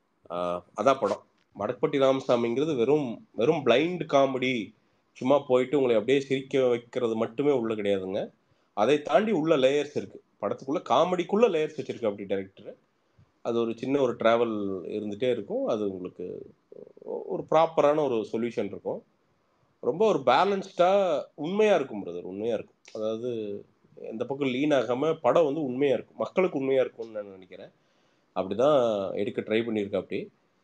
அதான் படம் வடப்பட்டி ராமசாமிங்கிறது வெறும் வெறும் பிளைண்ட் காமெடி சும்மா போயிட்டு உங்களை அப்படியே சிரிக்க வைக்கிறது மட்டுமே உள்ள கிடையாதுங்க அதை தாண்டி உள்ள லேயர்ஸ் இருக்கு படத்துக்குள்ள காமெடிக்குள்ள லேயர்ஸ் வச்சிருக்கு அப்படி டைரக்டர் அது ஒரு சின்ன ஒரு டிராவல் இருந்துட்டே இருக்கும் அது உங்களுக்கு ஒரு ப்ராப்பரான ஒரு சொல்யூஷன் இருக்கும் ரொம்ப ஒரு பேலன்ஸ்டா உண்மையா இருக்கும் பிரதர் உண்மையா இருக்கும் அதாவது எந்த பக்கம் லீன் ஆகாம படம் வந்து உண்மையா இருக்கும் மக்களுக்கு உண்மையா இருக்கும்னு நான் நினைக்கிறேன் அப்படிதான் எடுக்க ட்ரை பண்ணியிருக்கா அப்படி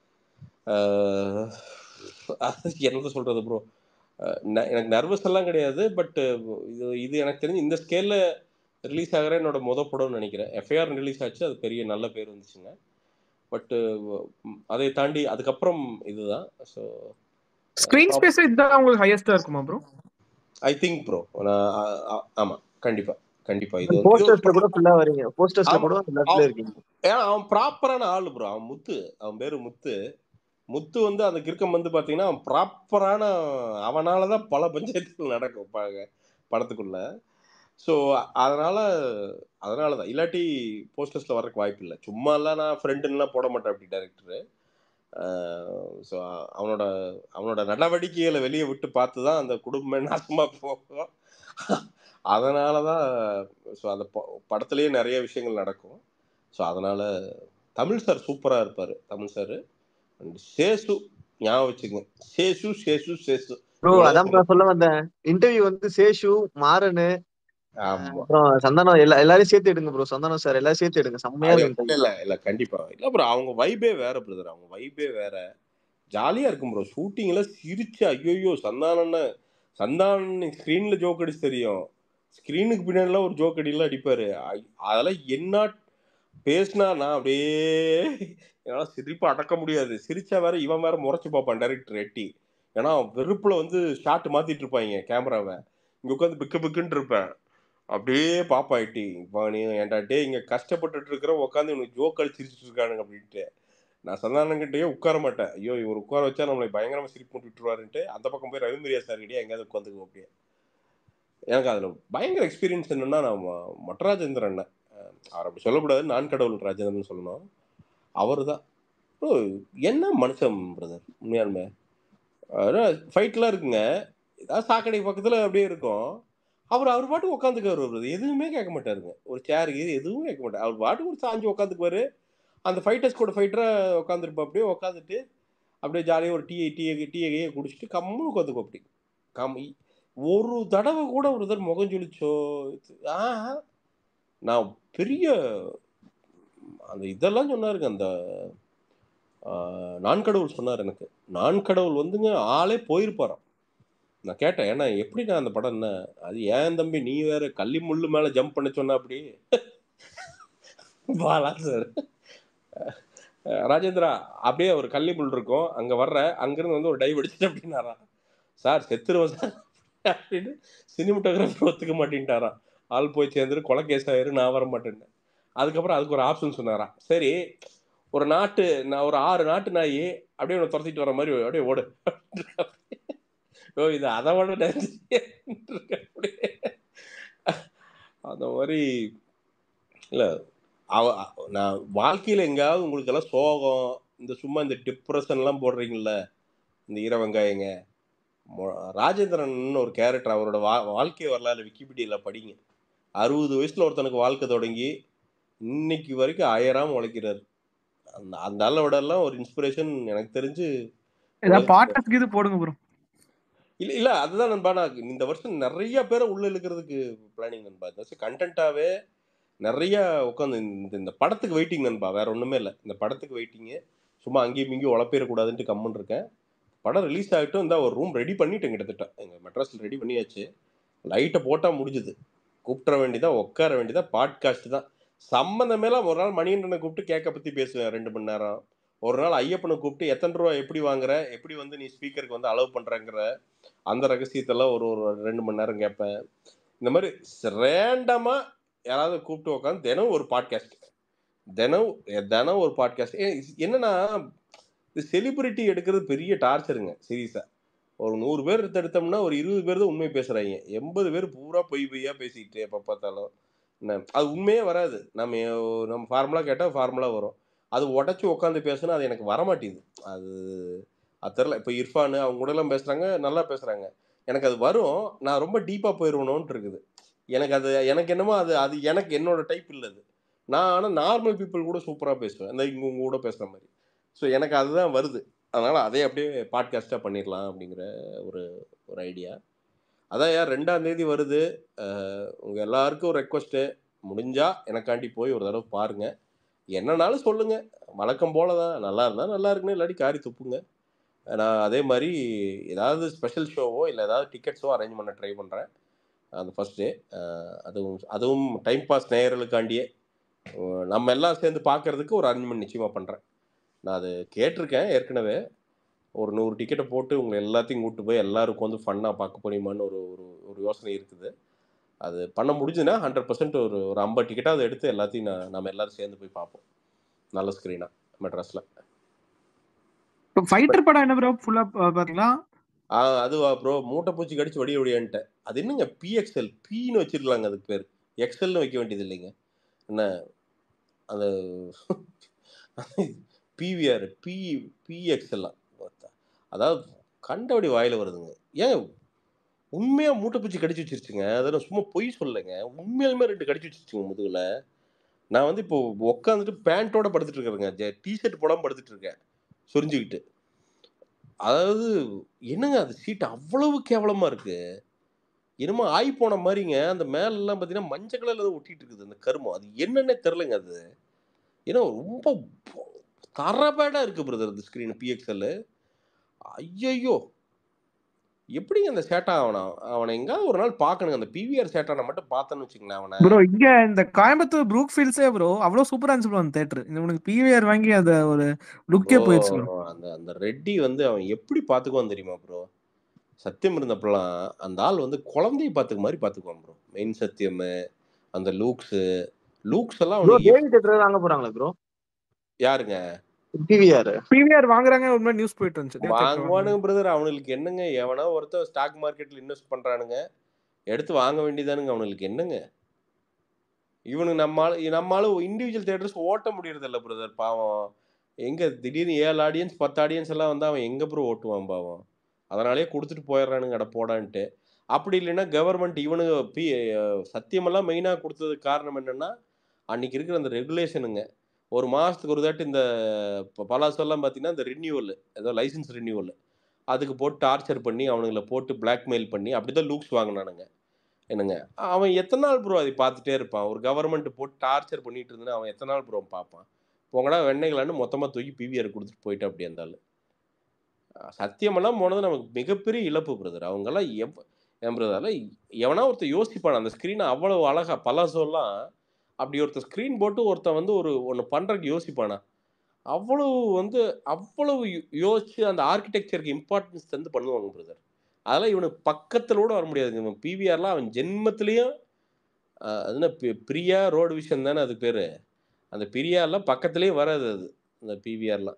என்ன சொல்றது ப்ரோ எனக்கு நர்வஸ் எல்லாம் கிடையாது பட் இது இது எனக்கு தெரிஞ்சு இந்த ஸ்கேல்ல ரிலீஸ் ஆகிற என்னோட முத படம்னு நினைக்கிறேன் எஃப்ஐஆர் ரிலீஸ் ஆச்சு அது பெரிய நல்ல பேர் வந்துச்சுங்க பட் அதை தாண்டி அதுக்கப்புறம் இதுதான் ஸோ ஸ்கிரீன் ஸ்பேஸ் இதுதான் உங்களுக்கு ஹையஸ்டா இருக்குமா ப்ரோ ஐ திங்க் ப்ரோ ஆமா கண்டிப்பா கண்டிப்பா இது போஸ்டர்ஸ்ல கூட ஃபுல்லா வரீங்க போஸ்டர்ஸ்ல கூட லெஃப்ட்ல இருக்கீங்க ஏன்னா அவன் ப்ராப்பரான ஆளு ப்ரோ அவன் முத்து அவன் பேரு முத்து முத்து வந்து அந்த கிறுக்கம் வந்து பாத்தீங்கன்னா அவன் ப்ராப்பரான அவனாலதான் பல பஞ்சாயத்துகள் நடக்கும் படத்துக்குள்ள ஸோ அதனால அதனால தான் இல்லாட்டி போஸ்டர்ஸ்ல வர்றதுக்கு வாய்ப்பு இல்லை சும்மா எல்லாம் நான் ஃப்ரெண்டுலாம் போட மாட்டேன் அப்படி டேரக்டரு ஸோ அவனோட அவனோட நடவடிக்கைகளை வெளியே விட்டு பார்த்து தான் அந்த குடும்பம் நாசமாக போகும் அதனால தான் ஸோ அந்த படத்துலேயே நிறைய விஷயங்கள் நடக்கும் ஸோ அதனால தமிழ் சார் சூப்பராக இருப்பார் தமிழ் சார் அண்ட் சேசு ஞாபகம் வச்சுக்கோங்க சேசு சேசு சேசு ப்ரோ அதான் நான் சொல்ல வந்தேன் இன்டர்வியூ வந்து சேஷு மாறனு அப்புறம் சந்தானம் எல்லா எல்லாரையும் சேர்த்து எடுங்க ப்ரோ சந்தானம் சார் எல்லாரும் சேர்த்து எடுங்க செம்மையா இருக்கு இல்ல இல்ல கண்டிப்பா இல்ல ப்ரோ அவங்க வைபே வேற பிரதர் அவங்க வைபே வேற ஜாலியா இருக்கும் ப்ரோ ஷூட்டிங்ல சிரிச்சு ஐயோ சந்தானன்னு சந்தானன் ஸ்கிரீன்ல ஜோக் அடிச்சு தெரியும் ஸ்கிரீனுக்கு பின்னாடிலாம் ஒரு ஜோக் அடிலாம் அடிப்பாரு அதெல்லாம் என்ன பேசினா நான் அப்படியே என்னால சிரிப்பா அடக்க முடியாது சிரிச்சா வேற இவன் வேற முறைச்சு பார்ப்பான் டைரக்டர் எட்டி ஏன்னா வெறுப்புல வந்து ஷாட் மாத்திட்டு இருப்பாங்க கேமராவை இங்க உட்காந்து பிக்கு பிக்குன்னு இருப்பேன் அப்படியே பாப்பா எட்டி இப்போ நீ ஏன்டா டே இங்க கஷ்டப்பட்டுட்டு இருக்கிற உட்காந்து இவனுக்கு ஜோக் அடிச்சு சிரிச்சுட்டு இருக்கானுங்க அப்படின்ட்டு நான் சந்தானங்கிட்டயே உட்கார மாட்டேன் ஐயோ இவர் உட்கார வச்சா நம்மளை பயங்கரமா சிரிப்பு போட்டு விட்டுருவாருன்ட்டு அந்த பக்கம் போய் ரவிமரியா சார் கிட்டே எங்கேயாவது உட்காந்துக்குவோம் அப்படியே எனக்கு அதுல பயங்கர எக்ஸ்பீரியன்ஸ் என்னன்னா நான் மட்டராஜேந்திரன் அண்ணன் அவர் அப்படி சொல்லக்கூடாது நான் கடவுள் ராஜேந்திரன் சொல்லணும் அவர் தான் ஓ என்ன மனுஷன் பிரதர் உண்மையாலுமே ஃபைட்லாம் இருக்குங்க ஏதாவது சாக்கடை பக்கத்தில் அப்படியே இருக்கும் அவர் அவர் பாட்டுக்கு உட்காந்துக்குவார் எதுவுமே கேட்க மாட்டாருங்க ஒரு சேர் இது எதுவும் கேட்க மாட்டார் அவர் பாட்டுக்கு ஒரு சாஞ்சு உட்காந்துக்குவாரு அந்த ஃபைட்டர்ஸ் கூட ஃபைட்டராக உட்காந்துருப்பா அப்படியே உட்காந்துட்டு அப்படியே ஜாலியாக ஒரு டீ டீ டீயை குடிச்சிட்டு கம்முன்னு உட்காந்துக்கும் அப்படி கம் ஒரு தடவை கூட ஒரு தடவை முகம் சொல்லிச்சோ ஆ நான் பெரிய அந்த இதெல்லாம் சொன்னாருங்க அந்த நான் கடவுள் சொன்னார் எனக்கு நான் கடவுள் வந்துங்க ஆளே போயிருப்பாராம் நான் கேட்டேன் ஏன்னா எப்படி நான் அந்த படம் என்ன அது ஏன் தம்பி நீ வேற கள்ளி முள்ளு மேல ஜம்ப் பண்ண சொன்ன அப்படி பாலா சார் ராஜேந்திரா அப்படியே ஒரு கள்ளி முள் இருக்கும் அங்க வர்ற அங்கிருந்து வந்து ஒரு டைவ் அடிச்சுட்டு அப்படின்னாரா சார் செத்துருவேன் சார் அப்படின்னு சினிமட்டோகிராஃபர் ஒத்துக்க மாட்டேன்ட்டாரா ஆள் போய் சேர்ந்துட்டு கொலை கேஸ் ஆயிரு நான் வர மாட்டேன்னு அதுக்கப்புறம் அதுக்கு ஒரு ஆப்ஷன் சொன்னாரா சரி ஒரு நாட்டு நான் ஒரு ஆறு நாட்டு நாய் அப்படியே உன்னை துரத்திட்டு வர மாதிரி அப்படியே ஓடு ஓ இது அதை விட அந்த மாதிரி இல்லை அவ நான் வாழ்க்கையில் எங்கேயாவது உங்களுக்கு எல்லாம் சோகம் இந்த சும்மா இந்த டிப்ரெஷன்லாம் போடுறீங்கல்ல இந்த ஈர வெங்காயங்க ராஜேந்திரன் ஒரு கேரக்டர் அவரோட வா வாழ்க்கை வரலாறு விக்கிபீடியாவில் படிங்க அறுபது வயசுல ஒருத்தனுக்கு வாழ்க்கை தொடங்கி இன்னைக்கு வரைக்கும் ஆயிரம் உழைக்கிறாரு அந்த அந்த அளவோட எல்லாம் ஒரு இன்ஸ்பிரேஷன் எனக்கு தெரிஞ்சு ஏதாவது பாட்காஸ்ட்க்கு இது போடுங்க ப்ரோ இல்ல இல்ல அதுதான் நண்பா நான் இந்த வருஷம் நிறைய பேரை உள்ள இழுக்கிறதுக்கு பிளானிங் நண்பா இந்த வருஷம் கண்டென்ட்டாவே நிறைய உட்காந்து இந்த இந்த படத்துக்கு வெயிட்டிங் நண்பா வேற ஒண்ணுமே இல்லை இந்த படத்துக்கு வெயிட்டிங்கு சும்மா அங்கேயும் இங்கேயும் உழப்பிடக்கூடாதுன்ட்டு கம்முன்னு இருக்கேன் படம் ரிலீஸ் ஆகிட்டும் இந்த ஒரு ரூம் ரெடி பண்ணிட்டேன் கிட்டத்தட்ட எங்கள் மெட்ராஸில் ரெடி பண்ணியாச்சு லைட்டை போட்டால் முடிஞ்சுது கூப்பிட்ற வேண்டியதான் உட்கார வேண்டியதான் பாட்காஸ்ட் தான் சம்மந்தமேலாம் ஒரு நாள் மணிகண்டனை கூப்பிட்டு கேட்க பற்றி பேசுவேன் ரெண்டு மணி நேரம் ஒரு நாள் ஐயப்பனை கூப்பிட்டு எத்தனை ரூபா எப்படி வாங்குற எப்படி வந்து நீ ஸ்பீக்கருக்கு வந்து அலோவ் பண்ணுறங்கிற அந்த ரகசியத்தெல்லாம் ஒரு ஒரு ரெண்டு மணி நேரம் கேட்பேன் இந்த மாதிரி ரேண்டமாக யாராவது கூப்பிட்டு உட்காந்து தினம் ஒரு பாட்காஸ்ட் தினம் தினம் ஒரு பாட்காஸ்ட் என்னன்னா இது செலிபிரிட்டி எடுக்கிறது பெரிய டார்ச்சருங்க சீரியஸாக ஒரு நூறு பேர் எடுத்தோம்னா ஒரு இருபது பேர் தான் உண்மை பேசுகிறாங்க எண்பது பேர் பூரா பொய் பொய்யா பேசிக்கிட்டு எப்போ பார்த்தாலும் என்ன அது உண்மையே வராது நம்ம நம்ம ஃபார்முலா கேட்டால் ஃபார்முலா வரும் அது உடச்சி உட்காந்து பேசுனா அது எனக்கு வரமாட்டேது அது அது தெரில இப்போ இர்ஃபானு அவங்க கூடலாம் பேசுகிறாங்க நல்லா பேசுகிறாங்க எனக்கு அது வரும் நான் ரொம்ப டீப்பாக போயிடுவணும்னு இருக்குது எனக்கு அது எனக்கு என்னமோ அது அது எனக்கு என்னோட டைப் இல்லை அது நான் ஆனால் நார்மல் பீப்புள் கூட சூப்பராக பேசுவேன் இந்த இங்கே உங்க கூட பேசுகிற மாதிரி ஸோ எனக்கு அதுதான் வருது அதனால் அதே அப்படியே பாட்காஸ்ட்டாக பண்ணிடலாம் அப்படிங்கிற ஒரு ஒரு ஐடியா அதான் யார் ரெண்டாம் தேதி வருது அஹ் உங்க எல்லாருக்கும் ஒரு ரெக்வஸ்ட்டு முடிஞ்சா எனக்காண்டி போய் ஒரு தடவை பாருங்க என்னன்னாலும் சொல்லுங்க வழக்கம் போல தான் நல்லா இருந்தால் நல்லா இருக்குன்னு இல்லாட்டி காரி துப்புங்க நான் அதே மாதிரி ஏதாவது ஸ்பெஷல் ஷோவோ இல்லை ஏதாவது டிக்கெட்ஸோ அரேஞ்ச் பண்ண ட்ரை பண்ணுறேன் அந்த ஃபர்ஸ்ட் டே அதுவும் அதுவும் டைம் பாஸ் நேயர்களுக்காண்டியே அஹ் நம்ம எல்லாம் சேர்ந்து பார்க்கறதுக்கு ஒரு அரேஞ்ச்மெண்ட் நிச்சயமாக பண்ணுறேன் நான் அது கேட்டிருக்கேன் ஏற்கனவே ஒரு நூறு டிக்கெட்டை போட்டு உங்களை எல்லாத்தையும் கூப்பிட்டு போய் எல்லாருக்கும் வந்து ஃபன்னாக பார்க்க முடியுமான்னு ஒரு ஒரு ஒரு யோசனை இருக்குது அது பண்ண முடிஞ்சுன்னா ஹண்ட்ரட் பர்சன்ட் ஒரு ஒரு ஐம்பது டிக்கெட்டாக எடுத்து எல்லாத்தையும் நான் நம்ம எல்லாரும் சேர்ந்து போய் பார்ப்போம் நல்ல ஸ்க்ரீனாக மெட்ராஸில் ஃபைட்டர் படம் என்ன ப்ரோ ஃபுல்லா பாத்தீங்களா ஆ அதுவா ப்ரோ மூட்டை பூச்சி கடிச்சு வடிய வடியான்ட்டேன் அது என்னங்க பிஎக்ஸ்எல் பின்னு வச்சிருக்கலாங்க அதுக்கு பேர் எக்ஸ்எல்னு வைக்க வேண்டியது இல்லைங்க என்ன அந்த பிவிஆர் பி பிஎக்ஸ்எல்லாம் அதாவது கண்டபடி வாயில வருதுங்க ஏன் உண்மையா மூட்டை பூச்சி கடிச்சு வச்சிருச்சுங்க அதை நான் சும்மா பொய் சொல்லலைங்க உண்மையாலுமே ரெண்டு கடிச்சு வச்சிருச்சுங்க முதுகுல நான் வந்து இப்போ உட்காந்துட்டு பேண்ட்டோட படுத்துட்டு இருக்கிறேங்க டிஷர்ட் போடாம படுத்துட்டு இருக்கேன் சொரிஞ்சுக்கிட்டு அதாவது என்னங்க அது சீட் அவ்வளவு கேவலமா இருக்கு என்னமோ ஆய் போன மாதிரிங்க அந்த மேல எல்லாம் பாத்தீங்கன்னா மஞ்சள் கலர்ல ஏதோ ஒட்டிட்டு இருக்குது அந்த கருமம் அது என்னன்னே தெரிலங்க அது ஏன்னா ரொம்ப தரபேடா இருக்கு பிரதர் இந்த ஸ்கிரீன் பிஎக்ஸ்எல் ஐயையோ எப்படிங்க அந்த சேட்டா அவனை அவனை எங்காவது ஒரு நாள் பார்க்கணுங்க அந்த பிவிஆர் சேட்டானை மட்டும் பார்த்தேன்னு வச்சுங்களேன் அவனை ப்ரோ இங்க இந்த கோயம்புத்தூர் ப்ரூக் ஃபீல்ட்ஸே ப்ரோ அவ்வளவு சூப்பரா இருந்துச்சு ப்ரோ அந்த தேட்டர் இந்த உனக்கு பிவிஆர் வாங்கி அந்த ஒரு லுக்கே போயிடுச்சு ப்ரோ ப்ரோ அந்த அந்த ரெட்டி வந்து அவன் எப்படி பார்த்துக்குவான் தெரியுமா ப்ரோ சத்தியம் இருந்தப்பெல்லாம் அந்த ஆள் வந்து குழந்தைய பார்த்துக்க மாதிரி பார்த்துக்குவான் ப்ரோ மெயின் சத்தியம் அந்த லூக்ஸு லூக்ஸ் எல்லாம் ப்ரோ அவனுக்கு தேவி தேட்டர் வாங்க போறாங்களா ப்ரோ யாருங்க பிவிஆர் பிவிஆர் வாங்குறாங்க உண்மை நியூஸ் போயிட்டு இருந்துச்சு தேட்டர் வாங்குவானுங்க பிரதர் அவனுக்கு என்னங்க எவனோ ஒருத்தன் ஸ்டாக் மார்க்கெட்ல இன்வெஸ்ட் பண்றானுங்க எடுத்து வாங்க வேண்டியதானுங்க அவனுக்கு என்னங்க இவனுக்கு நம்மால நம்மளால இண்டிவிஜுவல் தேட்டர்ஸ் ஓட்ட முடியறது இல்ல பிரதர் பாவம் எங்க திடீர்னு ஏழு ஆடியன்ஸ் பத்து ஆடியன்ஸ் எல்லாம் வந்து அவன் எங்க ப்ரோ ஓட்டுவான் பாவம் அதனாலேயே கொடுத்துட்டு போயிடுறானுங்க அட போடான்ட்டு அப்படி இல்லைன்னா கவர்மெண்ட் இவனுங்க பி சத்தியமெல்லாம் மெயினாக கொடுத்ததுக்கு காரணம் என்னன்னா அன்னைக்கு இருக்கிற அந்த ரெகுலேஷனுங்க ஒரு மாதத்துக்கு ஒரு தாட்டி இந்த ப- பலாசெல்லாம் பார்த்தீங்கன்னா இந்த ரினியூவல் ஏதோ லைசன்ஸ் ரினியூவல் அதுக்கு போட்டு டார்ச்சர் பண்ணி அவனுங்களை போட்டு பிளாக்மெயில் பண்ணி அப்படி தான் லூக்ஸ் வாங்கினானுங்க என்னங்க அவன் எத்தனை நாள் ப்ரோ அதை பார்த்துட்டே இருப்பான் ஒரு கவர்மெண்ட் போட்டு டார்ச்சர் பண்ணிட்டு இருந்தா அவன் எத்தனை நாள் ப்ரோ பார்ப்பான் போங்கடா வெண்ணைகளான்னு மொத்தமாக தூக்கி பிவிஆர் கொடுத்துட்டு போயிட்டு அப்படி இருந்தாலும் சத்தியமெல்லாம் போனது நமக்கு மிகப்பெரிய இழப்பு பிரதர் அவங்கெல்லாம் எவ் என் பிரதர் எவனா ஒருத்தர் யோசிப்பான் அந்த ஸ்க்ரீனை அவ்வளவு அழகா பலாசோலாம் அப்படி ஒருத்தர் ஸ்க்ரீன் போட்டு ஒருத்தன் வந்து ஒரு ஒன்று பண்ணுறதுக்கு யோசிப்பானா அவ்வளவு வந்து அவ்வளவு யோ- யோசிச்சு அந்த ஆர்கிடெக்சருக்கு இம்பார்ட்டன்ஸ் தந்து பண்ணுவாங்க பிரதர் அதெல்லாம் இவனுக்கு பக்கத்துல கூட வர முடியாதுங்க இவன் பிவிஆர்லாம் அவன் ஜென்மத்திலையும் ஆஹ், அது என்ன பி- பிரியா ரோடு விஷன் தானே அது பேரு அந்த பிரியாலாம் பக்கத்துலேயே வராது அது அந்த பிவிஆர்லாம்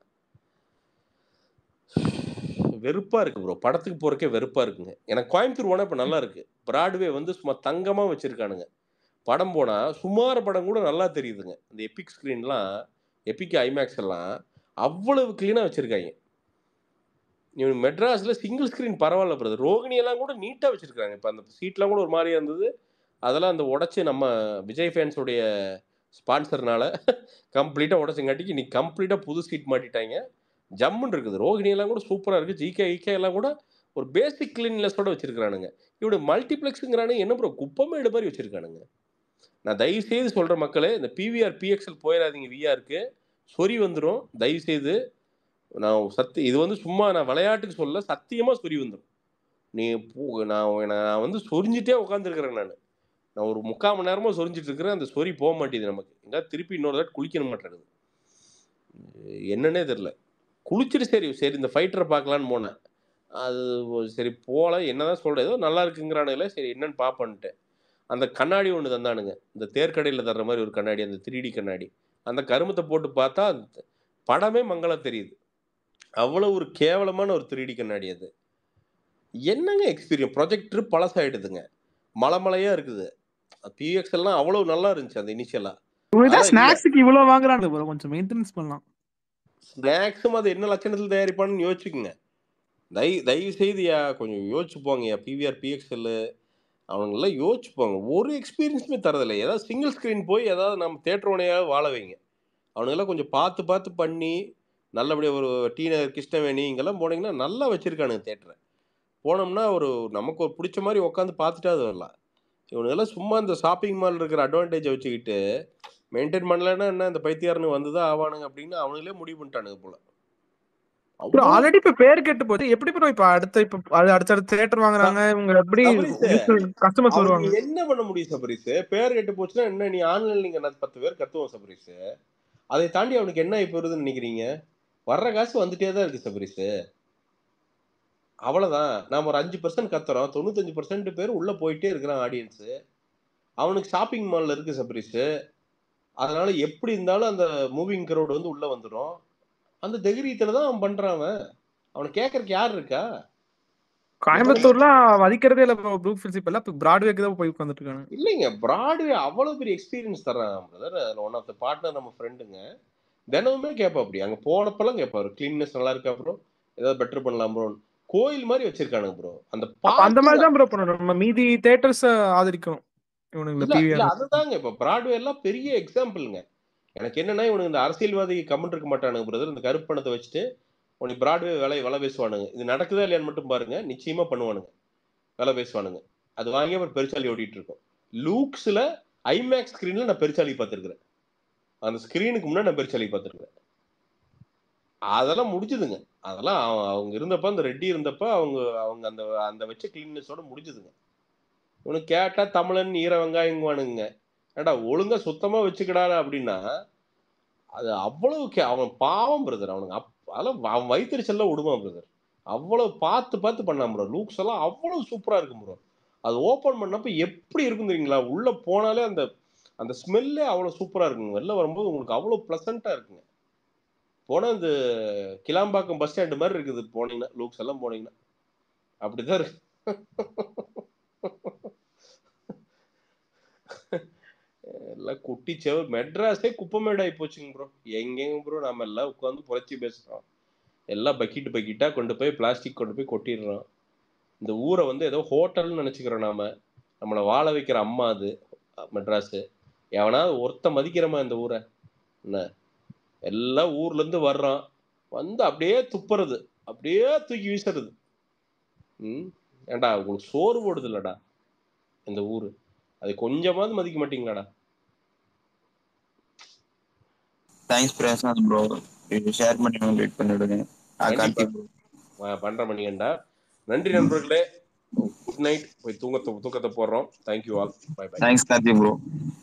வெறுப்பா இருக்கு ப்ரோ படத்துக்கு போறக்கே வெறுப்பா இருக்குங்க எனக்கு கோயம்புத்தூர் போனா இப்ப நல்லா இருக்கு பிராட்வே வந்து சும்மா தங்கமா வச்சிருக்கானுங்க படம் போனா சுமார படம் கூட நல்லா தெரியுதுங்க இந்த எபிக் ஸ்கிரீன்லாம் எபிக் ஐமேக்ஸ் எல்லாம் அவ்வளவு கிளீனா வச்சிருக்காங்க இவன் மெட்ராஸ்ல சிங்கிள் ஸ்கிரீன் பரவாயில்ல பிரதர் ரோகிணி எல்லாம் கூட நீட்டா வச்சிருக்காங்க இப்ப அந்த சீட்லாம் கூட ஒரு மாதிரியா இருந்தது அதெல்லாம் அந்த உடைச்சு நம்ம விஜய் ஃபேன்ஸோடைய ஸ்பான்சர்னால கம்ப்ளீட்டா உடச்சங்காட்டிக்கு இன்னைக்கு கம்ப்ளீட்டா புது சீட் மாட்டிட்டாங்க ஜம்முன்னு இருக்குது ரோகிணி எல்லாம் கூட சூப்பரா இருக்கு ஜிகே இகே எல்லாம் கூட ஒரு பேசிக் கிளீன்லெஸ்ஸோட வச்சிருக்கானுங்க இவனு மல்டிப்ளெக்ஸுங்கிறானு என்ன ப்ரோ குப்பமேடு மாதிரி வச்சிருக்கானுங்க நான் தயவு செய்து சொல்ற மக்களே இந்த பிவிஆர் பிஎக்ஸ்எல் போயிடாதீங்க விஆருக்கு சொறி வந்துடும் தயவு செய்து நான் சத்தி இது வந்து சும்மா நான் விளையாட்டுக்கு சொல்ல சத்தியமா சொறி வந்துடும் நீ போ- நான் நான் வந்து சொரிஞ்சிட்டே உட்காந்துருக்கிறேன் நான் நான் ஒரு முக்கால் மணி நேரமா சொரிஞ்சிட்டு இருக்கிறேன் அந்த சொறி போக மாட்டேங்குது நமக்கு எங்கேயாவது திருப்பி இன்னொரு தாட்டி குளிக்கணும் மாட்டேங்குது என்னன்னே தெரில குளிச்சுட்டு சரி சரி இந்த ஃபைட்டரை பார்க்கலான்னு போனேன் அது ஒரு சரி போகல என்னதான் சொல்றது ஏதோ நல்லா இருக்குங்கிறானுங்களே சரி என்னன்னு பார்ப்பேன்ட்டு அந்த கண்ணாடி ஒன்று தந்தானுங்க இந்த தேர்க்கடையில் தர்ற மாதிரி ஒரு கண்ணாடி அந்த த்ரீ டி கண்ணாடி அந்த கருமத்தை போட்டு பார்த்தா அந்த படமே மங்களம் தெரியுது அவ்வளோ ஒரு கேவலமான ஒரு த்ரீ டி கண்ணாடி அது என்னங்க எக்ஸ்பீரியன்ஸ் ப்ரொஜெக்டர் பழசாயிடுதுங்க மலை மலையா இருக்குது பிஎக்ஸ் எல்லாம் அவ்வளவு நல்லா இருந்துச்சு அந்த இனிஷியலா இவன் அதான் இல்ல ஸ்நாக்ஸுக்கு இவ்வளவு வாங்குறாங்க ப்ரோ கொஞ்சம் மெயின்டெனன்ஸ் பண்ணலாம் ஸ்நாக்ஸும் அது என்ன லட்சணத்தில் தயாரிப்பான்னு யோசிச்சுக்குங்க தயவு தயவு செய்து யா கொஞ்சம் யோசிச்சு போங்கய்யா பிவிஆர் பிஎக்ஸ்எல் அவனுங்கெல்லாம் யோசிச்சுப்பாங்க ஒரு எக்ஸ்பீரியன்ஸுமே தரதில்லை ஏதாவது சிங்கிள் ஸ்க்ரீன் போய் ஏதாவது நம்ம தேட்டரோனையாவது வாழ வைங்க அவனுங்கெல்லாம் கொஞ்சம் பார்த்து பார்த்து பண்ணி நல்லபடியாக ஒரு டீனர் கிருஷ்ணவேணி இங்கெல்லாம் போனீங்கன்னா நல்லா வச்சுருக்கானுங்க தேட்டரை போனோம்னா ஒரு நமக்கு ஒரு பிடிச்ச மாதிரி உட்காந்து பார்த்துட்டு அது வரலாம் இவனுங்கெல்லாம் சும்மா இந்த ஷாப்பிங் மால் இருக்கிற அட்வான்டேஜை வச்சுக்கிட்டு மெயின்டைன் பண்ணலைன்னா என்ன இந்த பைத்தியாரனு வந்து தான் ஆவானுங்க அப்படின்னு அவனுங்களே முடிவு பண்ணிட்டானுங்க போல ப்ரோ அவ்வளோ ஆல்ரெடி இப்ப பேர் கெட்டு போகுது எப்படி ப்ரோ இப்ப அடுத்த இப்ப அது அடுத்தடுத்த தியேட்டர் வாங்குறாங்க இவங்க எப்படி சபரிஸ் கஸ்டமர்ஸ் வருவாங்க அவனுக்கு என்ன பண்ண முடியும் சபரிஸ் பேர் கெட்டு போச்சுன்னா என்ன நீ ஆன்லைன்ல நீங்க நான் பத்து பேர் கத்துவோம் சபரிஸ் அதை தாண்டி அவனுக்கு என்ன இப்ப வருதுன்னு நினைக்கிறீங்க வர்ற காசு வந்துட்டே தான் இருக்கு சபரிஸ் அவ்வளவுதான் நாம ஒரு அஞ்சு பர்சன்ட் கத்துறோம் தொண்ணூத்தஞ்சு பர்சன்ட் பேர் உள்ள போயிட்டே இருக்கிறான் ஆடியன்ஸ் அவனுக்கு ஷாப்பிங் மால்ல இருக்கு சபரிஸ் அதனால எப்படி இருந்தாலும் அந்த மூவிங் crowd வந்து உள்ள வந்துடும் அந்த தைரியத்துல தான் அவன் பண்றான் அவன் அவனை கேட்கறக்கு யார் இருக்கா கோயம்புத்தூர்லாம் மதிக்கிறதே இல்ல ப்ரோ ப்ரூக் ஃபீல்ஸ் இப்ப எல்லாம் பிராட்வேக்கு தான் போய் உட்காந்துட்டு இருக்காங்க இல்லைங்க பிராட்வே அவ்வளவு பெரிய எக்ஸ்பீரியன்ஸ் தர்றாங்க பிரதர் அதில் ஒன் ஆஃப் த பார்ட்னர் நம்ம ஃப்ரெண்டுங்க தினமுமே கேட்பா அப்படி அங்கே போனப்பெல்லாம் கேட்பாரு கிளீன்னஸ் நல்லா இருக்கா ப்ரோ ஏதாவது பெட்டர் பண்ணலாம் ப்ரோ கோயில் மாதிரி வச்சிருக்கானுங்க ப்ரோ அந்த அப்ப அந்த மாதிரி பார்க்கிங் தான் ப்ரோ பண்ணணும் நம்ம மீதி தேட்டர்ஸ் ஆதரிக்கணும் இவனுங்களை இல்ல இல்ல பிவிஆர் அதுதாங்க இப்ப பிராட்வே எல்லாம் பெரிய எக்ஸாம்பிள்ங்க எனக்கு என்னன்னா இவனுக்கு இந்த அரசியல்வாதி கமெண்ட் இருக்க மாட்டானுங்க பிரதர் இந்த கருப்பு பணத்தை வச்சுட்டு உனக்கு பிராட்வே விலை விலை பேசுவானுங்க இது நடக்குதா இல்லையான்னு மட்டும் பாருங்க நிச்சயமா பண்ணுவானுங்க விலை பேசுவானுங்க அது வாங்கி அப்புறம் பெருச்சாலி ஓடிட்டு இருக்கும் லூக்ஸ்ல ஐமேக்ஸ் ஸ்கிரீன்ல நான் பெருச்சாலி பார்த்துருக்கிறேன் அந்த ஸ்கிரீனுக்கு முன்னாடி நான் பெருச்சாலி பார்த்துருக்கிறேன் அதெல்லாம் முடிஞ்சுதுங்க அதெல்லாம் அவ- அவங்க இருந்தப்ப அந்த ரெட்டி இருந்தப்ப அவங்க அவங்க அந்த அந்த வச்ச கிளீன்னஸோட முடிஞ்சுதுங்க உனக்கு கேட்டா தமிழன் ஈர வெங்காயங்குவானுங்க ஏடா ஒழுங்கா சுத்தமா வச்சுக்கடா அப்படின்னா அது அவ்வளவு கே- அவன் பாவம் பிரதர் அவனுக்கு அப் அதெல்லாம் அவன் வயிற்றுச்சல்ல விடுவான் பிரதர் அவ்வளவு பார்த்து பார்த்து பண்ணான் ப்ரோ லூக்ஸ் எல்லாம் அவ்வளவு சூப்பரா இருக்கும் ப்ரோ அது ஓபன் பண்ணப்ப எப்படி இருக்கும் தெரியுங்களா உள்ள போனாலே அந்த அந்த ஸ்மெல்லே அவ்வளவு சூப்பரா இருக்குங்க வெளில வரும்போது உங்களுக்கு அவ்வளவு ப்ளசண்டா இருக்குங்க போனா இந்த கிளாம்பாக்கம் பஸ் ஸ்டாண்டு மாதிரி இருக்குது போனீங்கன்னா லூக்ஸ் எல்லாம் போனீங்கன்னா அப்படிதான் இருக்கு எல்லாம் குட்டி செவர் மெட்ராஸே குப்பமேடு ஆகி போச்சுங்க ப்ரோ எங்கெங்க ப்ரோ நம்ம எல்லாம் உட்காந்து புரட்சி பேசுறோம் எல்லாம் பக்கெட் பக்கெட்டா கொண்டு போய் பிளாஸ்டிக் கொண்டு போய் கொட்டிடுறோம் இந்த ஊரை வந்து ஏதோ ஹோட்டல்னு நினைச்சுக்கிறோம் நாம நம்மளை வாழ வைக்கிற அம்மா அது மெட்ராஸ் எவனாவது ஒருத்த மதிக்கிறோமா இந்த ஊரை என்ன எல்லாம் ஊர்ல இருந்து வர்றான் வந்து அப்படியே துப்புறது அப்படியே தூக்கி வீசுறது ம் ஏன்டா உங்களுக்கு சோறு போடுது இல்லடா இந்த ஊரு அது கொஞ்சமாவது மதிக்க மாட்டீங்களாடா தேங்க்ஸ் பிரசாந்த் ப்ரோ ஷேர் பண்ணி வெயிட் பண்ணிவிடுங்க கண்டிப்பா கார்த்திக் ப்ரோ ஆ, பண்ற மணிகண்டா நன்றி நண்பர்களே குட் நைட் போய் தூங்கத்தை தூக்கத்தை போடுறோம் thank you all bye bye thanks Karthik bro